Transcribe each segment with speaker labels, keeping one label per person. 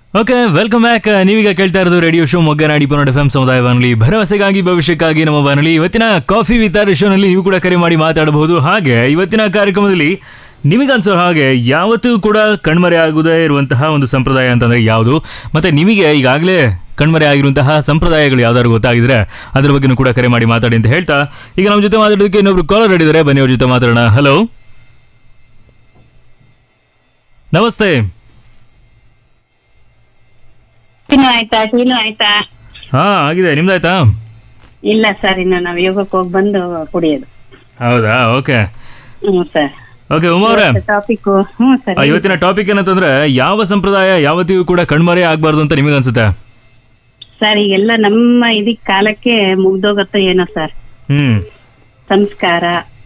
Speaker 1: Okay welcome back ನೀವೀಗ ಕೇಳ್ತಾ ಇರೋದು ರೇಡಿಯೋ ಶೋ ಮೊಗ್ಗನಾಡಿ ಪುನರ್ ಎಫ್ ಎಂ ಸಮುದಾಯ ಬಾನುಲಿ ಭರವಸೆಗಾಗಿ ಭವಿಷ್ಯಕ್ಕಾಗಿ ನಮ್ಮ ಬಾನುಲಿ ಇವತ್ತಿನ ಕಾಫಿ ವಿತಾರ ಶೋನಲ್ಲಿ ನೀವು ಕೂಡ ಕರೆ ಮಾಡಿ ಮಾತಾಡಬಹುದು ಹಾಗೆ ಇವತ್ತಿನ ಕಾರ್ಯಕ್ರಮದಲ್ಲಿ ನಿಮಗನ್ಸೋ ಹಾಗೆ ಯಾವತ್ತೂ ಕೂಡ ಕಣ್ಮರೆ ಆಗದೇ ಇರುವಂತಹ ಒಂದು ಸಂಪ್ರದಾಯ ಅಂತಂದ್ರೆ ಯಾವುದು ಮತ್ತೆ ನಿಮಗೆ ಈಗಾಗಲೇ ಕಣ್ಮರೆ ಆಗಿರುವಂತಹ ಸಂಪ್ರದಾಯಗಳು ಯಾವ್ದಾದ್ರು ಗೊತ್ತಾಗಿದ್ರೆ ಅದ್ರ ಬಗ್ಗೆನೂ ಕೂಡ ಕರೆ ಮಾಡಿ ಮಾತಾಡಿ ಅಂತ ಹೇಳ್ತಾ ಈಗ ನಮ್ಮ ಜೊತೆ ಮಾತಾಡೋದಕ್ಕೆ ಇನ್ನೊಬ್ರು ಕಾಲರ್ ಹಿಡಿದರೆ ಬನ್ನಿ ಅವ್ರ ಜೊತೆ ಮಾತಾಡೋಣ ಹಲೋ ನಮಸ್ತೆ
Speaker 2: ಟೀನು ಆಯ್ತಾ ಟೀನು ಆಯ್ತಾ
Speaker 1: ಹಾ ಆಗಿದೆ ನಿಮ್ದಾಯ್ತಾ
Speaker 2: ಇಲ್ಲ ಸರ್ ಇನ್ನು ನಾವು ಯೋಗಕ್ಕೆ ಹೋಗಿ ಬಂದು ಕುಡಿಯೋದು
Speaker 1: ಹೌದಾ ಓಕೆ
Speaker 2: ಹ್ಞೂ ಸರ್
Speaker 1: ಓಕೆ ಉಮಾ ಅವರೇ
Speaker 2: ಟಾಪಿಕ್ ಹ್ಞೂ ಸರ್
Speaker 1: ಆ, ಇವತ್ತಿನ ಟಾಪಿಕ್ ಏನಂತಂದ್ರೆ ಯಾವ ಸಂಪ್ರದಾಯ ಯಾವತ್ತಿಗೂ ಕೂಡ ಕಣ್ಮರೆ ಆಗ್ಬಾರ್ದು ಅಂತ ನಿಮಗೆ ಅನ್ಸುತ್ತೆ
Speaker 2: ಸರ್ ಈಗೆಲ್ಲ ನಮ್ಮ ಇದಕ್ ಕಾಲಕ್ಕೆ ಮುಗ್ದೋಗತ್ತೋ ಏನೋ ಸರ್
Speaker 1: ಹ್ಮ್
Speaker 2: ಸಂಸ್ಕಾರ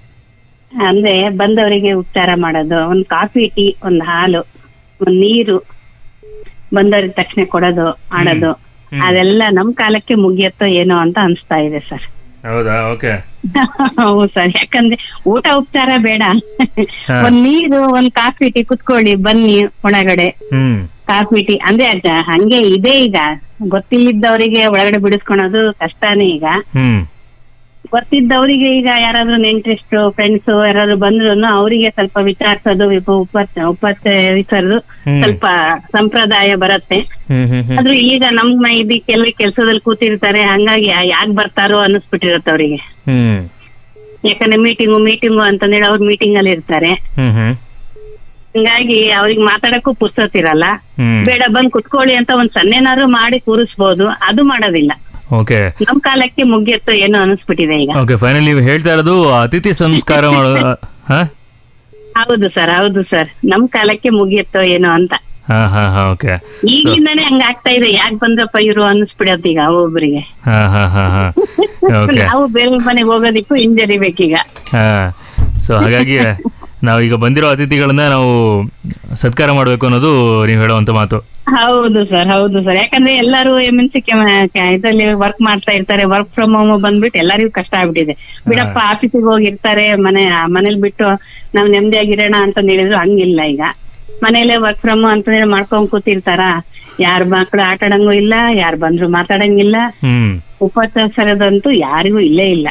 Speaker 2: ಅಂದ್ರೆ ಬಂದವರಿಗೆ ಉಪಚಾರ ಮಾಡೋದು ಒಂದ್ ಕಾಫಿ ಟೀ ಒಂದ್ ಹಾಲು ಒಂದ್ ನೀರು ಬಂದವ್ರಿಗೆ ತಕ್ಷಣ ಕೊಡೋದು ಆಡೋದು
Speaker 1: ಹ್ಮ್.
Speaker 2: ಅದೆಲ್ಲ ನಮ್ ಕಾಲಕ್ಕೆ ಮುಗಿಯತ್ತೋ ಏನೋ ಅಂತ ಅನ್ಸ್ತಾ ಇದೆ ಸರ್
Speaker 1: ಹೌದಾ ಓಕೆ
Speaker 2: ಹೌದು ಸರ್ ಯಾಕಂದ್ರೆ ಊಟ ಉಪಚಾರ ಬೇಡ
Speaker 1: ಹಾ.
Speaker 2: ಒಂದ್ ನೀರು ಒಂದ್ ಕಾಫಿ ಟೀ ಕುತ್ಕೊಳ್ಳಿ ಬನ್ನಿ ಒಳಗಡೆ
Speaker 1: ಹ್ಮ್
Speaker 2: ಕಾಫಿ ಟೀ ಅಂದ್ರೆ ಅದ್ ಹಂಗೆ ಇದೆ ಈಗ ಗೊತ್ತಿಲ್ಲದವರಿಗೆ ಒಳಗಡೆ ಬಿಡಿಸ್ಕೊಳೋದು ಕಷ್ಟನೇ ಈಗ
Speaker 1: ಹ್ಮ್
Speaker 2: ಗೊತ್ತಿದ್ದವರಿಗೆ ಈಗ ಯಾರಾದ್ರೂ ನೆಂಟ್ರಿಸ್ಟ್ರು ಫ್ರೆಂಡ್ಸ್ ಯಾರಾದ್ರೂ ಬಂದ್ರು ಅವರಿಗೆ ಸ್ವಲ್ಪ ವಿಚಾರಿಸೋದು ಉಪಚ ಉಪಚರಿಸೋದು
Speaker 1: ಹ್ಮ್.
Speaker 2: ಸ್ವಲ್ಪ ಸಂಪ್ರದಾಯ ಬರುತ್ತೆ
Speaker 1: ಹ್ಮ್ ಹ್ಮ್ ಹ್ಮ್
Speaker 2: ಆದ್ರೂ ಈಗ ನಮ್ಮ ಇದಕ್ಕೆಲ್ಲ ಕೆಲ್ಸದಲ್ಲಿ ಕೂತಿರ್ತಾರೆ ಹಂಗಾಗಿ ಯಾಕೆ ಬರ್ತಾರೋ ಅನ್ನಿಸ್ಬಿಟ್ಟಿರತ್ತೆ ಅವರಿಗೆ
Speaker 1: ಹ್ಮ್
Speaker 2: ಯಾಕಂದ್ರೆ ಮೀಟಿಂಗು ಮೀಟಿಂಗು ಅಂತಂದೇಳಿ ಅವ್ರು ಮೀಟಿಂಗ್ ಅಲ್ಲಿ ಇರ್ತಾರೆ
Speaker 1: ಹ್ಮ್ ಹ್ಮ್
Speaker 2: ಹಿಂಗಾಗಿ ಅವ್ರಿಗೆ ಮಾತಾಡಕ್ಕೂ ಪುಸ್ತಕ
Speaker 1: ಹ್ಮ್
Speaker 2: ಬೇಡ ಬಂದ್ ಕುತ್ಕೊಳ್ಳಿ ಅಂತ ಒಂದ್ ಸನ್ನೆನಾರು ಮಾಡಿ ಕೂರಿಸ್ಬೋದು ಅದು ಮಾಡೋದಿಲ್ಲ
Speaker 1: ಓಕೆ
Speaker 2: ನಮ್ ಕಾಲಕ್ಕೆ ಮುಗಿಯತ್ತೋ ಏನೋ ಅನಿಸ್ಬಿಟ್ಟಿದೆ ಈಗ
Speaker 1: ಓಕೆ ಫೈನಲ್ ನೀವು ಹೇಳ್ತಾ ಇರೋದು ಅತಿಥಿ ಸಂಸ್ಕಾರ ಮಾಡೋ ಹಾ
Speaker 2: ಹೌದು ಸರ್ ಹೌದು ಸರ್ ನಮ್ ಕಾಲಕ್ಕೆ ಮುಗಿಯತ್ತೋ ಏನೋ ಅಂತ
Speaker 1: ಹಾ ಹಾ ಹಾ ಓಕೆ
Speaker 2: ಈಗಿಂದಾನೇ ಹಂಗ ಆಗ್ತಾ ಇದೆ ಯಾಕೆ ಬಂದ್ರಪ್ಪ ಇವ್ರು ಅನ್ನಿಸ್ಬಿಡತ್ತೆ ಈಗ ಒಬ್ಬರಿಗೆ
Speaker 1: ಹಾ ಹಾ ಹಾ ಹಾ ಓಕೆ
Speaker 2: ನಾವು ಬೇರೆ ಮನೆಗೆ ಹೋಗೋದಿಕ್ಕೂ ಹಿಂಜರಿಬೇಕೀಗ
Speaker 1: ಹಾ ಸೊ ಹಾಗಾಗಿ ನಾವೀಗ ಬಂದಿರೋ ಅತಿಥಿಗಳನ್ನ ನಾವು ಸತ್ಕಾರ ಮಾಡಬೇಕು ಅನ್ನೋದು ನೀವು ಹೇಳುವಂತ ಮಾತು
Speaker 2: ಹೌದು ಸರ್ ಹೌದು ಸರ್ ಯಾಕಂದ್ರೆ ಎಲ್ಲರೂ ಎಮ್ ಎನ್ ಸಿ ಇದರಲ್ಲಿ ವರ್ಕ್ ಮಾಡ್ತಾ ಇರ್ತಾರೆ ವರ್ಕ್ ಫ್ರಮ್ ಹೋಮ್ ಬಂದ್ಬಿಟ್ಟು ಎಲ್ಲರಿಗೂ ಕಷ್ಟ ಆಗ್ಬಿಟ್ಟಿದೆ ಬಿಡಪ್ಪ ಆಫೀಸಿಗೆ ಹೋಗಿರ್ತಾರೆ ಮನೆ ಮನೇಲಿ ಬಿಟ್ಟು ನಾವ್ ನೆಮ್ಮದಿಯಾಗಿರೋಣ ಅಂತ ಹೇಳಿದ್ರು ಹಂಗಿಲ್ಲ ಈಗ ಮನೇಲೆ ವರ್ಕ್ ಫ್ರಮ್ ಅಂತ ಮಾಡ್ಕೊಂಡ್ ಕೂತಿರ್ತಾರ ಯಾರ್ ಮಕ್ಳು ಆಟ ಆಡಂಗೂ ಇಲ್ಲ ಯಾರ್ ಬಂದ್ರು ಮಾತಾಡಂಗಿಲ್ಲ
Speaker 1: ಹ್ಮ್
Speaker 2: ಉಪಚಾರದಂತೂ ಯಾರಿಗೂ ಇಲ್ಲೇ ಇಲ್ಲ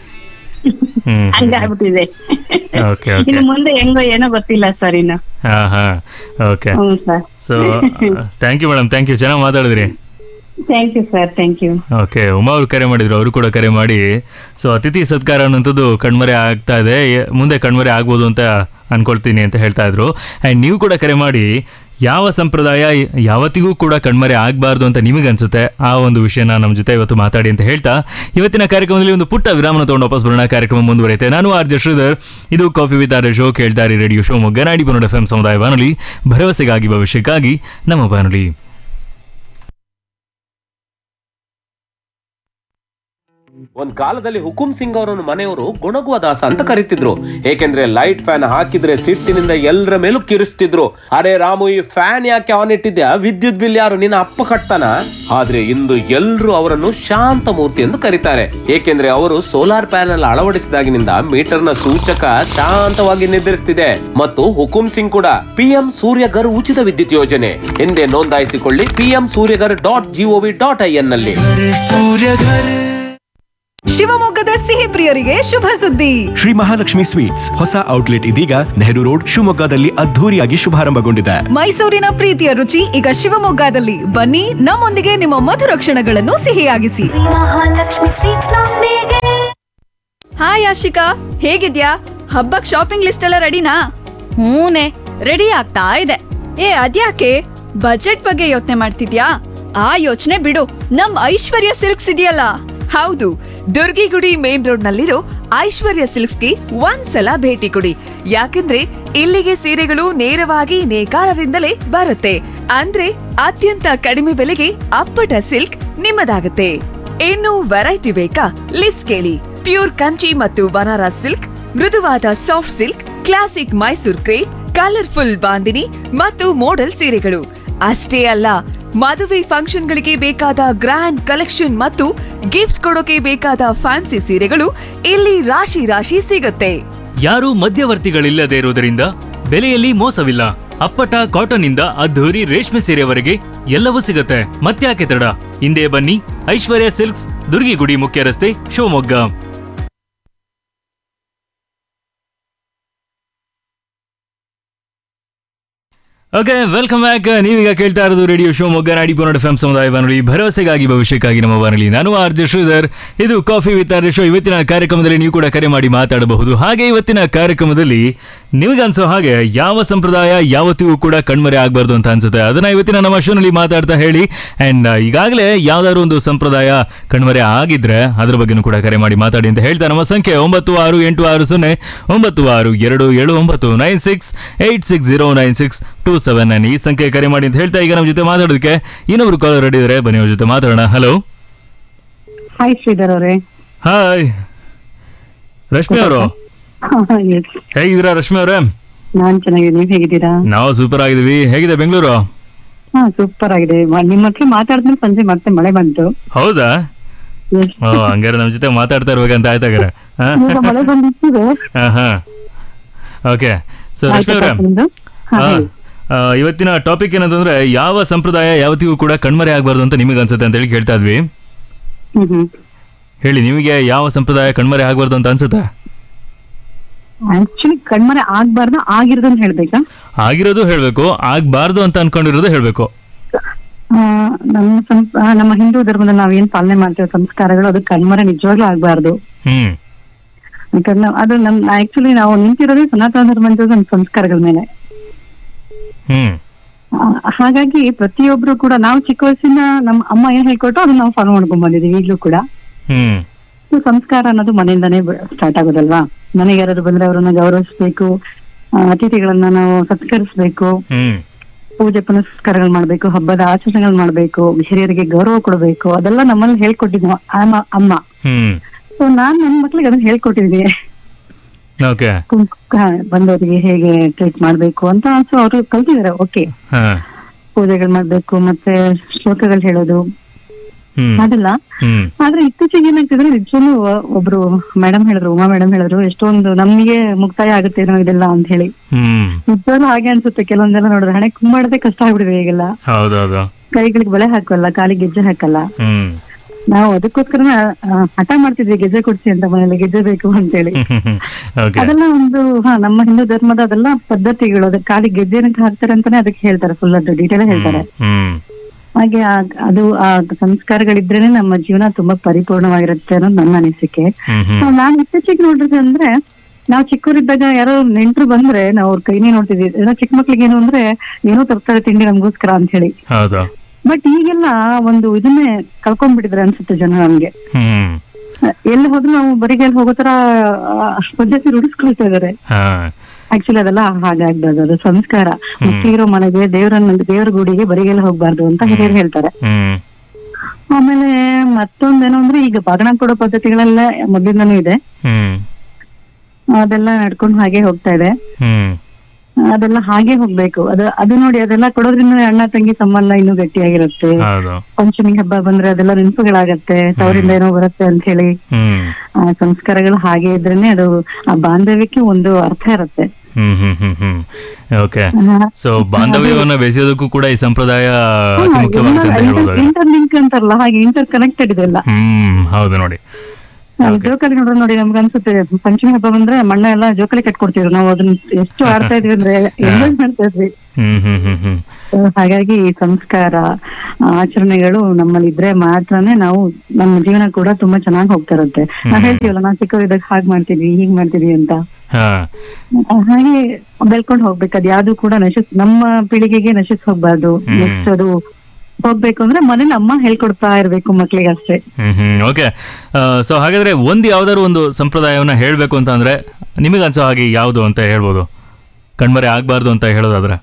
Speaker 1: ಹ್ಮ್
Speaker 2: ಹಂಗಾಗ್ಬಿಟ್ಟಿದೆ
Speaker 1: ಓಕೆ ಓಕೆ
Speaker 2: ಇನ್ನು ಮುಂದೆ ಹೆಂಗೋ ಏನೋ ಗೊತ್ತಿಲ್ಲ ಸರ್ ಇನ್ನು
Speaker 1: ಹಾ ಹಾ ಓಕೆ
Speaker 2: ಹ್ಞೂ sir
Speaker 1: so thank you madam thank you ಚೆನ್ನಾಗಿ ಮಾತಾಡಿದ್ರಿ
Speaker 2: thank you sir thank you
Speaker 1: okay Uma ಅವ್ರು ಕರೆ ಮಾಡಿದ್ರು ಅವರು ಕೂಡ ಕರೆ ಮಾಡಿ ಸೊ ಅತಿಥಿ ಸತ್ಕಾರ ಅನ್ನೋಂಥದ್ದು ಕಣ್ಮರೆ ಆಗ್ತಾ ಇದೆ ಎ- ಮುಂದೆ ಕಣ್ಮರೆ ಆಗ್ಬೋದು ಅಂತ ಅನ್ಕೊಳ್ತೀನಿ ಅಂತ ಹೇಳ್ತಾ ಇದ್ರು ಆ್ಯಂಡ್ ನೀವು ಕೂಡ ಕರೆ ಮಾಡಿ ಯಾವ ಸಂಪ್ರದಾಯ ಯಾವತ್ತಿಗೂ ಕೂಡ ಕಣ್ಮರೆ ಆಗಬಾರ್ದು ಅಂತ ನಿಮಗೆ ಅನ್ಸುತ್ತೆ ಆ ಒಂದು ವಿಷಯನ ನಮ್ಮ ಜೊತೆ ಇವತ್ತು ಮಾತಾಡಿ ಅಂತ ಹೇಳ್ತಾ ಇವತ್ತಿನ ಕಾರ್ಯಕ್ರಮದಲ್ಲಿ ಒಂದು ಪುಟ್ಟ ವಿರಾಮನ ತಗೊಂಡು ವಾಪಸ್ ಬರೋಣ ಕಾರ್ಯಕ್ರಮ ಮುಂದುವರಿಯುತ್ತೆ ನಾನು ಆರ್ ಜೆ ಶ್ರೀಧರ್ ಇದು ಕಾಫಿ ವಿತ್ ಆರ್ ಶೋ ಕೇಳ್ತಾರೆ ರೇಡಿಯೋ ಶೋ ಮೊಗ್ಗನಾಡಿ ಬನ್ನಡ ಎಫ್ ಎಂ ಸಮುದಾಯ ಬಾನುಲಿ ಭರವಸೆಗಾಗಿ ಭವಿಷ್ಯಕ್ಕಾಗಿ ನಮ್ಮ ಬಾನುಲಿ
Speaker 3: ಒಂದ್ ಕಾಲದಲ್ಲಿ ಹುಕುಂ ಸಿಂಗ್ ಅವರನ್ನು ಮನೆಯವರು ಗುಣಗುವ ದಾಸ ಅಂತ ಕರೀತಿದ್ರು ಏಕೆಂದ್ರೆ ಲೈಟ್ ಫ್ಯಾನ್ ಹಾಕಿದ್ರೆ ಸಿಟ್ಟಿನಿಂದ ಎಲ್ಲರ ಮೇಲೂ ಕಿರಿಸ್ತಿದ್ರು ಅರೆ ರಾಮು ಈ ಫ್ಯಾನ್ ಯಾಕೆ ಆನ್ ಇಟ್ಟಿದ್ಯಾ ವಿದ್ಯುತ್ ಬಿಲ್ ಯಾರು ನಿನ್ನ ಅಪ್ಪ ಕಟ್ತಾನ ಆದ್ರೆ ಇಂದು ಎಲ್ರು ಅವರನ್ನು ಶಾಂತ ಮೂರ್ತಿ ಎಂದು ಕರೀತಾರೆ ಏಕೆಂದ್ರೆ ಅವರು ಸೋಲಾರ್ ಪ್ಯಾನೆಲ್ ಅಳವಡಿಸಿದಾಗಿನಿಂದ ಮೀಟರ್ನ ಸೂಚಕ ಶಾಂತವಾಗಿ ನಿರ್ಧರಿಸ್ತಿದೆ ಮತ್ತು ಹುಕುಂ ಸಿಂಗ್ ಕೂಡ ಪಿಎಂ ಸೂರ್ಯಗರ್ ಉಚಿತ ವಿದ್ಯುತ್ ಯೋಜನೆ ಎಂದೇ ನೋಂದಾಯಿಸಿಕೊಳ್ಳಿ PM Suryaghar dot gov dot I N ನಲ್ಲಿ
Speaker 4: ಶಿವಮೊಗ್ಗದ ಸಿಹಿ ಪ್ರಿಯರಿಗೆ ಶುಭ ಸುದ್ದಿ
Speaker 5: ಶ್ರೀ ಮಹಾಲಕ್ಷ್ಮಿ ಸ್ವೀಟ್ಸ್ ಹೊಸ ಔಟ್ಲೆಟ್ ಇದೀಗ ನೆಹರು ರೋಡ್ ಶಿವಮೊಗ್ಗದಲ್ಲಿ ಅದ್ಧೂರಿಯಾಗಿ ಶುಭಾರಂಭಗೊಂಡಿದೆ
Speaker 4: ಮೈಸೂರಿನ ಪ್ರೀತಿಯ ರುಚಿ ಈಗ ಶಿವಮೊಗ್ಗದಲ್ಲಿ ಬನ್ನಿ ನಮ್ಮೊಂದಿಗೆ ನಿಮ್ಮ ಮಧುರ ಕ್ಷಣಗಳನ್ನು ಸಿಹಿಯಾಗಿಸಿ
Speaker 6: ಮಹಾಲಕ್ಷ್ಮಿ ಸ್ವೀಟ್ಸ್ ನೊಂದಿಗೆ
Speaker 4: ಹಾಯ್ ಆಶಿಕಾ ಹೇಗಿದ್ಯಾ ಹಬ್ಬಕ್ ಶಾಪಿಂಗ್ ಲಿಸ್ಟ್ ಎಲ್ಲ ರೆಡಿನಾ
Speaker 7: ಹೂನೆ ರೆಡಿ ಆಗ್ತಾ ಇದೆ
Speaker 4: ಏ ಅದ್ಯಾಕೆ ಬಜೆಟ್ ಬಗ್ಗೆ ಯೋಚನೆ ಮಾಡ್ತಿದ್ಯಾ ಆ ಯೋಚನೆ ಬಿಡು ನಮ್ ಐಶ್ವರ್ಯ ಸಿಲ್ಕ್ಸ್ ಇದೆಯಲ್ಲ
Speaker 7: ಹೌದು ದುರ್ಗಿಗುಡಿ ಮೇನ್ ರೋಡ್ ನಲ್ಲಿರೋ ಐಶ್ವರ್ಯ ಸಿಲ್ಕ್ಸ್ಗೆ ಒಂದ್ಸಲ ಭೇಟಿ ಕೊಡಿ ಯಾಕಂದ್ರೆ ಇಲ್ಲಿಗೆ ಸೀರೆಗಳು ನೇರವಾಗಿ ನೇಕಾರರಿಂದಲೇ ಬರುತ್ತೆ ಅಂದ್ರೆ ಅತ್ಯಂತ ಕಡಿಮೆ ಬೆಲೆಗೆ ಅಪ್ಪಟ ಸಿಲ್ಕ್ ನಿಮ್ಮದಾಗುತ್ತೆ ಇನ್ನು ವೆರೈಟಿ ಬೇಕಾ ಲಿಸ್ಟ್ ಕೇಳಿ ಪ್ಯೂರ್ ಕಂಚಿ ಮತ್ತು ಬನಾರಸ್ ಸಿಲ್ಕ್ ಮೃದುವಾದ soft silk classic Mysore crepe colourful bandhani ಮತ್ತು ಮೋಡಲ್ ಸೀರೆಗಳು ಅಷ್ಟೇ ಅಲ್ಲ ಮದುವೆ ಫಂಕ್ಷನ್ಗಳಿಗೆ ಬೇಕಾದ ಗ್ರ್ಯಾಂಡ್ ಕಲೆಕ್ಷನ್ ಮತ್ತು ಗಿಫ್ಟ್ ಕೊಡೋಕೆ ಬೇಕಾದ ಫ್ಯಾನ್ಸಿ ಸೀರೆಗಳು ಇಲ್ಲಿ ರಾಶಿ ರಾಶಿ ಸಿಗುತ್ತೆ
Speaker 1: ಯಾರೂ ಮಧ್ಯವರ್ತಿಗಳಿಲ್ಲದೆ ಇರುವುದರಿಂದ ಬೆಲೆಯಲ್ಲಿ ಮೋಸವಿಲ್ಲ ಅಪ್ಪಟ ಕಾಟನ್ ಇಂದ ಅದ್ಧೂರಿ ರೇಷ್ಮೆ ಸೀರೆವರೆಗೆ ಎಲ್ಲವೂ ಸಿಗುತ್ತೆ ಮತ್ತ್ಯಾಕೆ ತಡ ಹಿಂದೆ ಬನ್ನಿ ಐಶ್ವರ್ಯ ಸಿಲ್ಕ್ಸ್ ದುರ್ಗಿಗುಡಿ ಮುಖ್ಯ ರಸ್ತೆ ಶಿವಮೊಗ್ಗ ಓಕೆ ವೆಲ್ಕಮ್ ಬ್ಯಾಕ್ ನೀವೀಗ ಕೇಳ್ತಾ ಇರೋದು ರೇಡಿಯೋ ಶೋ ಮೊಗ್ಗ ನಾಡಿ ಪೊನ್ನಡ ಎಫ್ ಸಮುದಾಯ ಬಾನುಲಿ ಭರವಸೆಗಾಗಿ ಭವಿಷ್ಯಕ್ಕಾಗಿ ನಮ್ಮ ಬಾನುಲಿ ನಾನು ಆರ್ ಜೆ ಶ್ರೀಧರ್ ಇದು ಕಾಫಿ ವಿತ್ ಆರ್ ಶೋ ಇವತ್ತಿನ ಕಾರ್ಯಕ್ರಮದಲ್ಲಿ ನೀವು ಕೂಡ ಕರೆ ಮಾಡಿ ಮಾತಾಡಬಹುದು ಹಾಗೆ ಇವತ್ತಿನ ಕಾರ್ಯಕ್ರಮದಲ್ಲಿ ನಿಮಗನ್ಸೋ ಹಾಗೆ ಯಾವ ಸಂಪ್ರದಾಯ ಯಾವತ್ತಿಗೂ ಕೂಡ ಕಣ್ಮರೆ ಆಗಬಾರ್ದು ಅಂತ ಅನ್ಸುತ್ತೆ ಅದನ್ನ ಇವತ್ತಿನ ನಮ್ಮ ಶೋನಲ್ಲಿ ಮಾತಾಡ್ತಾ ಹೇಳಿ ಅಂಡ್ ಈಗಾಗಲೇ ಯಾವ್ದಾದ್ರು ಒಂದು ಸಂಪ್ರದಾಯ ಕಣ್ಮರೆ ಆಗಿದ್ರೆ ಅದ್ರ ಬಗ್ಗೆನೂ ಕೂಡ ಕರೆ ಮಾಡಿ ಮಾತಾಡಿ ಅಂತ ಹೇಳ್ತಾ ನಮ್ಮ ಸಂಖ್ಯೆ ಒಂಬತ್ತು ಆರು ಎಂಟು ಆರು ಸೊನ್ನೆ ಒಂಬತ್ತು ಆರು ಎರಡು ಏಳು ಒಂಬತ್ತು nine six eight six zero nine six two seven nine ಈ ಸಂಖ್ಯೆ ಕರೆ ಮಾಡಿ ಅಂತ ಹೇಳ್ತಾ ಈಗ ನಮ್ಮ ಜೊತೆ ಮಾತಾಡೋದಕ್ಕೆ ಇನ್ನೊಬ್ರು ಕಾಲರ್ ರೆಡಿ ಇದ್ದಾರೆ ಬನ್ನಿ ಅವ್ರ ಜೊತೆ ಮಾತಾಡೋಣ ಹಲೋ
Speaker 2: ಹಾಯ್ ಶ್ರೀಧರ್ ಅವರೇ
Speaker 1: ಹಾಯ್ ರಶ್ಮಿ ಅವರು ಹೇಗಿದ್ದೀರಾ ರಶ್ಮಿ ಅವರೇ
Speaker 2: ನಾನ್ ಚೆನ್ನಾಗಿದ್ದೀನಿ ನೀವ್ ಹೇಗಿದ್ದೀರಾ
Speaker 1: ನಾವು ಸೂಪರ್ ಆಗಿದ್ದೀವಿ ಹೇಗಿದೆ ಬೆಂಗಳೂರು
Speaker 2: ಹಾ ಸೂಪರ್ ಆಗಿದೆ ಮ- ನಿಮ್ ಹತ್ರ ಮಾತಾಡಿದ್ಮೇಲೆ ಸಂಜೆ ಮತ್ತೆ ಮಳೆ ಬಂತು
Speaker 1: ಹೌದಾ
Speaker 2: Yes.
Speaker 1: ಓ ಹಂಗಾರೆ ನಮ್ಮ ಜೊತೆ ಮಾತಾಡ್ತಾ ಇರ್ಬೇಕಂತ ಆಯ್ತಾಗಾರೆ ಹಾ
Speaker 2: ಈಗ ಮಳೆ ಬಂದಿತ್ತು
Speaker 1: ಹಾ ಹಾ ಓಕೆ ಸೊ ರಶ್ಮಿ ಅವರೇ
Speaker 2: ನಿಮ್ದು? ಹಾ,
Speaker 1: ಹಾ.
Speaker 2: ಹೇಳಿ.
Speaker 1: ಆ, ಇವತ್ತಿನ ಟಾಪಿಕ್ ಏನಂತಂದ್ರೆ ಯಾವ ಸಂಪ್ರದಾಯ ಯಾವತ್ತಿಗೂ ಕೂಡ ಕಣ್ಮರೆ ಆಗಬಾರ್ದು ಅಂತ ನಿಮಗೆ ಅನ್ಸುತ್ತೆ ಅಂತ ಹೇಳಿ ಕೇಳ್ತಾ ಇದ್ವಿ
Speaker 2: ಹ್ಮ್ ಹ್ಮ್
Speaker 1: ಹೇಳಿ ನಿಮಗೆ ಯಾವ ಸಂಪ್ರದಾಯ ಕಣ್ಮರೆ ಆಗಬಾರ್ದು ಅಂತ ಅನ್ಸುತ್ತೆ
Speaker 2: ಆಕ್ಚುಲಿ ಕಣ್ಮರೆ ಆಗ್ಬಾರ್ದು ಆಗಿರೋದನ್ನ ಹೇಳ್ಬೇಕಾ
Speaker 1: ಆಗಿರೋದು ಹೇಳ್ಬೇಕು ಆಗ್ಬಾರ್ದು ಅಂತ ಅನ್ಕೊಂಡಿರೋದು ಹೇಳ್ಬೇಕು
Speaker 2: ಆ, ನಮ್ಮ ಸಂ- ಆ, ನಮ್ಮ ಹಿಂದೂ ಧರ್ಮದಲ್ಲಿ ನಾವೇನ್ ಪಾಲನೆ ಮಾಡ್ತೇವೆ ಸಂಸ್ಕಾರಗಳು ಅದು ಕಣ್ಮರೆ ನಿಜವಾಗ್ಲೂ ಆಗ್ಬಾರ್ದು
Speaker 1: ಹ್ಮ್
Speaker 2: ಯಾಕಂದ್ರೆ ನಾವು- ಅದು ನಮ್ ಆಕ್ಚುಲಿ ನಾವು ನಿಂತಿರೋದೇ ಸನಾತನ ಧರ್ಮದ ನಮ್ಮ ಸಂಸ್ಕಾರಗಳ ಮೇಲೆ
Speaker 1: ಹ್ಮ್
Speaker 2: ಆ, ಹಾಗಾಗಿ ಪ್ರತಿಯೊಬ್ರು ಕೂಡ ನಾವು ಚಿಕ್ಕ ವಯಸ್ಸಿನ ನಮ್ಮ ಅಮ್ಮ ಏನ್ ಹೇಳ್ಕೊಟ್ಟು ಅದನ್ನ ನಾವು ಫಾಲೋ ಮಾಡ್ಕೊಂಡ್ ಬಂದಿದೀವಿ ಈಗ್ಲೂ ಕೂಡ
Speaker 1: ಹ್ಮ್
Speaker 2: So, ಸಂಸ್ಕಾರ ಅನ್ನೋದು ಮನೆಯಿಂದಾನೇ ಸ್ಟಾರ್ಟ್ ಆಗೋದಲ್ವಾ ಮನೆಗೆ ಯಾರಾದ್ರು ಬಂದ್ರೆ ಅವರನ್ನ ಗೌರವಿಸ್ಬೇಕು ಆ, ಅತಿಥಿಗಳನ್ನ ನಾವು ಸತ್ಕರಿಸ್ಬೇಕು
Speaker 1: ಹ್ಮ್
Speaker 2: ಪೂಜೆ ಪುನಸ್ಕಾರಗಳು ಮಾಡ್ಬೇಕು ಹಬ್ಬದ ಆಚರಣೆಗಳು ಮಾಡ್ಬೇಕು ಹಿರಿಯರಿಗೆ ಗೌರವ ಕೊಡಬೇಕು ಅದೆಲ್ಲ ನಮ್ಮಲ್ಲಿ ಹೇಳ್ಕೊಟ್ಟಿದ್ವು ಅಮ್ಮ ಅಮ್ಮ
Speaker 1: ಹ್ಮ್
Speaker 2: ಸೊ ನಾನ್ ನನ್ ಮಕ್ಳಿಗೆ ಅದನ್ನ ಹೇಳ್ಕೊಟ್ಟಿದ್ದೀನಿ
Speaker 1: ಓಕೆ
Speaker 2: ಕುಂಕ್- ಹಾ, ಬಂದವರಿಗೆ ಹೇಗೆ ಟ್ರೀಟ್ ಮಾಡ್ಬೇಕು ಅಂತ ಸೊ ಅವರು ಕಲ್ತಿದಾರೆ ಓಕೆ
Speaker 1: ಹಾ
Speaker 2: ಪೂಜೆಗಳು ಮಾಡ್ಬೇಕು ಮತ್ತೆ ಶ್ಲೋಕಗಳು ಹೇಳೋದು
Speaker 1: ಹ್ಮ್
Speaker 2: ಅದೆಲ್ಲ
Speaker 1: ಹ್ಮ್
Speaker 2: ಆದ್ರೆ ಇತ್ತೀಚೆಗೆ ಏನಾಗ್ತಿದ್ರೆ ನಿಜವೂ ಒಬ್ರು ಮೇಡಮ್ ಹೇಳಿದ್ರು ಉಮಾ ಮೇಡಮ್ ಹೇಳಿದ್ರು ಎಷ್ಟೊಂದು ನಮ್ಗೆ ಮುಕ್ತಾಯ ಆಗುತ್ತೇನೋ ಇದೆಲ್ಲ ಅಂತ ಹೇಳಿ
Speaker 1: ಹ್ಮ್
Speaker 2: ನಿಜವಾಗ್ಲೂ ಹಾಗೆ ಅನ್ಸುತ್ತೆ ಕೆಲವೊಂದೆಲ್ಲ ನೋಡಿದ್ರೆ ಹಣೆ ಕುಂಬಾಡದೆ ಕಷ್ಟ ಆಗ್ಬಿಡಿದೆ ಈಗೆಲ್ಲ
Speaker 1: ಹೌದೌದು
Speaker 2: ಕೈಗಳಿಗೆ ಬಳೆ ಹಾಕಲ್ಲ ಕಾಲಿಗೆ ಗೆಜ್ಜೆ ಹಾಕಲ್ಲ
Speaker 1: ಹ್ಮ್
Speaker 2: ನಾವು ಅದಕ್ಕೋಸ್ಕರ ಹಠ ಮಾಡ್ತಿದ್ವಿ ಗೆಜ್ಜೆ ಕೊಡ್ಸಿ ಅಂತ ಮನೇಲಿ ಗೆಜ್ಜೆ ಬೇಕು ಅಂತೇಳಿ
Speaker 1: ಓಕೆ
Speaker 2: ಅದೆಲ್ಲ ಒಂದು ಹಾ ನಮ್ಮ ಹಿಂದೂ ಧರ್ಮದ ಅದೆಲ್ಲ ಪದ್ಧತಿಗಳು ಅದಕ್ಕೆ ಕಾಲಿಗೆ ಗೆಜ್ಜೆ ಏನಕ್ಕೆ ಹಾಕ್ತಾರೆ ಅಂತಾನೆ ಅದಕ್ಕೆ ಹೇಳ್ತಾರೆ ಫುಲ್ ಅದು ಡೀಟೇಲ್ ಹೇಳ್ತಾರೆ
Speaker 1: ಹ್ಮ್
Speaker 2: ಹಾಗೆ ಆ- ಅದು ಆ ಸಂಸ್ಕಾರಗಳಿದ್ರೇನೆ ನಮ್ಮ ಜೀವನ ತುಂಬಾ ಪರಿಪೂರ್ಣವಾಗಿರುತ್ತೆ ಅನ್ನೋದು ನನ್ನ ಅನಿಸಿಕೆ
Speaker 1: ಹ್ಮ್ ಹ್ಮ್
Speaker 2: ಸೊ ನಾನ್ ಇತ್ತೀಚೆಗೆ ನೋಡಿದ್ರೆ ಅಂದ್ರೆ ನಾವು ಚಿಕ್ಕವರಿದ್ದಾಗ ಯಾರೋ ನೆಂಟ್ರು ಬಂದ್ರೆ ನಾವು ಅವ್ರ ಕೈನೇ ನೋಡ್ತಿದ್ವಿ ಏನೋ ಚಿಕ್ಕ ಮಕ್ಳಿಗೆ ಏನು ಅಂದ್ರೆ ಏನೋ ತರ್ತಾರೆ ತಿಂಡಿ ನಮ್ಗೋಸ್ಕರ ಅಂತ ಹೇಳಿ
Speaker 1: ಹೌದು
Speaker 2: ಬಟ್ ಈಗೆಲ್ಲ ಒಂದು ಇದನ್ನೇ ಕಳ್ಕೊಂಡ್ಬಿಟ್ಟಿದ್ರೆ ಅನ್ಸುತ್ತೆ ಜನ ನಮ್ಗೆ
Speaker 1: ಹ್ಮ್
Speaker 2: ಎಲ್ಲಿ ಹೋದ್ರು ನಾವು ಬರಿಗೈಲಿ ಹೋಗೋ ತರ ಆ, ಪದ್ಧತಿ ರೂಢಿಸ್ಕೊಳ್ತಾ ಇದಾರೆ
Speaker 1: ಹಾ
Speaker 2: ಆಕ್ಚುಲಿ ಅದೆಲ್ಲ ಹಾಗಾಗ್ಬಾರ್ದು ಅದು ಸಂಸ್ಕಾರ ಮುಖ್ಯಗಿರೋ ಮನೆಗೆ ದೇವರನ್ನ ದೇವರ ಗುಡಿಗೆ ಬರಿಗೈಲಿ ಹೋಗ್ಬಾರ್ದು ಅಂತ ಹಿರಿಯರು ಹೇಳ್ತಾರೆ
Speaker 1: ಹ್ಮ್
Speaker 2: ಆಮೇಲೆ ಮತ್ತೊಂದೇನು ಅಂದ್ರೆ ಈಗ ಬಾಗಣ ಕೊಡೋ ಪದ್ಧತಿಗಳೆಲ್ಲ ಮೊದಲಿಂದನೂ ಇದೆ
Speaker 1: ಹ್ಮ್
Speaker 2: ಅದೆಲ್ಲ ನಡ್ಕೊಂಡು ಹಾಗೆ ಹೋಗ್ತಾ ಇದೆ
Speaker 1: ಹ್ಮ್
Speaker 2: ಅದೆಲ್ಲ ಹಾಗೆ ಹೋಗ್ಬೇಕು ಅದು ಅದು ನೋಡಿ ಅದೆಲ್ಲ ಕೊಡೋದ್ರಿಂದ ಅಣ್ಣ ತಂಗಿ ಸಂಬಂಧ ಇನ್ನೂ ಗಟ್ಟಿಯಾಗಿರುತ್ತೆ
Speaker 1: ಹೌದು
Speaker 2: ಪಂಚಮಿ ಹಬ್ಬ ಬಂದ್ರೆ ಅದೆಲ್ಲ ನೆನಪುಗಳಾಗತ್ತೆ ತವರಿಂದ ಏನೋ ಬರುತ್ತೆ ಅಂತ ಹೇಳಿ
Speaker 1: ಹ್ಮ್
Speaker 2: ಆ ಸಂಸ್ಕಾರಗಳು ಹಾಗೆ ಇದ್ರೇನೆ ಅದು ಆ ಬಾಂಧವ್ಯಕ್ಕೆ ಒಂದು ಅರ್ಥ ಇರುತ್ತೆ
Speaker 1: ಹ್ಮ್ ಹ್ಮ್ ಹ್ಮ್ ಹ್ಮ್ ಓಕೆ
Speaker 2: ಆ,
Speaker 1: ಸೊ ಬಾಂಧವ್ಯವನ್ನ ಬೆಸೆಯೋದಕ್ಕೂ ಕೂಡ ಈ ಸಂಪ್ರದಾಯ ಅತಿ ಮುಖ್ಯವಾಗುತ್ತೆ ಅಂತ ಹೇಳ್ಬೋದು
Speaker 2: ಇಂಟರ್ ಲಿಂಕ್ ಅಂತಾರಲ್ಲ ಹಾಗೆ ಇಂಟರ್ ಕನೆಕ್ಟೆಡ್ ಇದೆಲ್ಲ
Speaker 1: ಹ್ಮ್ ಹೌದು ನೋಡಿ
Speaker 2: ಜೋಕಾಲಿ ನೋಡೋದು ನೋಡಿ ನಮ್ಗೆ ಅನ್ಸುತ್ತೆ ಪಂಚಮಿ ಹಬ್ಬ ಬಂದ್ರೆ ಮಣ್ಣ ಎಲ್ಲ ಜೋಕಾಲಿ ಕಟ್ಕೊಡ್ತಿದ್ರು ನಾವು ಅದನ್ನ ಎಷ್ಟು ಆಡ್ತಾ ಇದ್ವಿ ಅಂದ್ರೆ ಎಂಜಾಯ್ ಮಾಡ್ತಾ ಇದ್ವಿ
Speaker 1: ಹ್ಮ್ ಹ್ಮ್ ಹ್ಮ್ ಹ್ಮ್
Speaker 2: So, ಹಾಗಾಗಿ ಈ ಸಂಸ್ಕಾರ ಆ, ಆಚರಣೆಗಳು ನಮ್ಮಲ್ಲಿ ಇದ್ರೆ ಮಾತ್ರನೇ ನಾವು ನಮ್ಮ ಜೀವನ ಕೂಡ ತುಂಬಾ ಚೆನ್ನಾಗಿ ಹೋಗ್ತಾ ಇರುತ್ತೆ ನಾವ್ ಹೇಳ್ತೀವಲ್ಲ ನಾವು ಚಿಕ್ಕವರಿದ್ದಾಗ ಹಾಗ್ ಮಾಡ್ತಿದ್ವಿ ಹೀಗ್ ಮಾಡ್ತಿದ್ವಿ ಅಂತ
Speaker 1: ಹಾ
Speaker 2: ಆ, ಹಾಗೆ ಬೆಳ್ಕೊಂಡು ಹೋಗ್ಬೇಕು ಅದು ಯಾವ್ದು ಕೂಡ ನಶಿಸ್ ನಮ್ಮ ಪೀಳಿಗೆಗೆ ನಶಿಸ್ ಹೋಗ್ಬಾರ್ದು
Speaker 1: ಹ್ಮ್.
Speaker 2: ನೆಕ್ಸ್ಟ್ ಅದು ಹೋಗ್ಬೇಕು ಅಂದ್ರೆ ಮನೇಲಿ ಅಮ್ಮ ಹೇಳ್ಕೊಡ್ತಾ ಇರ್ಬೇಕು ಮಕ್ಳಿಗೆ ಅಷ್ಟೇ
Speaker 1: ಹ್ಮ್ ಹ್ಮ್ ಓಕೆ ಸೊ ಹಾಗಾದ್ರೆ ಒಂದು ಯಾವ್ದಾದ್ರು ಒಂದು ಸಂಪ್ರದಾಯವನ್ನ ಹೇಳ್ಬೇಕು ಅಂತ ಅಂದ್ರೆ ನಿಮಗೆ ಅನ್ಸೋ ಹಾಗೆ ಯಾವುದು ಅಂತ ಹೇಳ್ಬೋದು ಕಣ್ಮರೆ ಆಗ್ಬಾರ್ದು ಅಂತ ಹೇಳೋದಾದ್ರೆ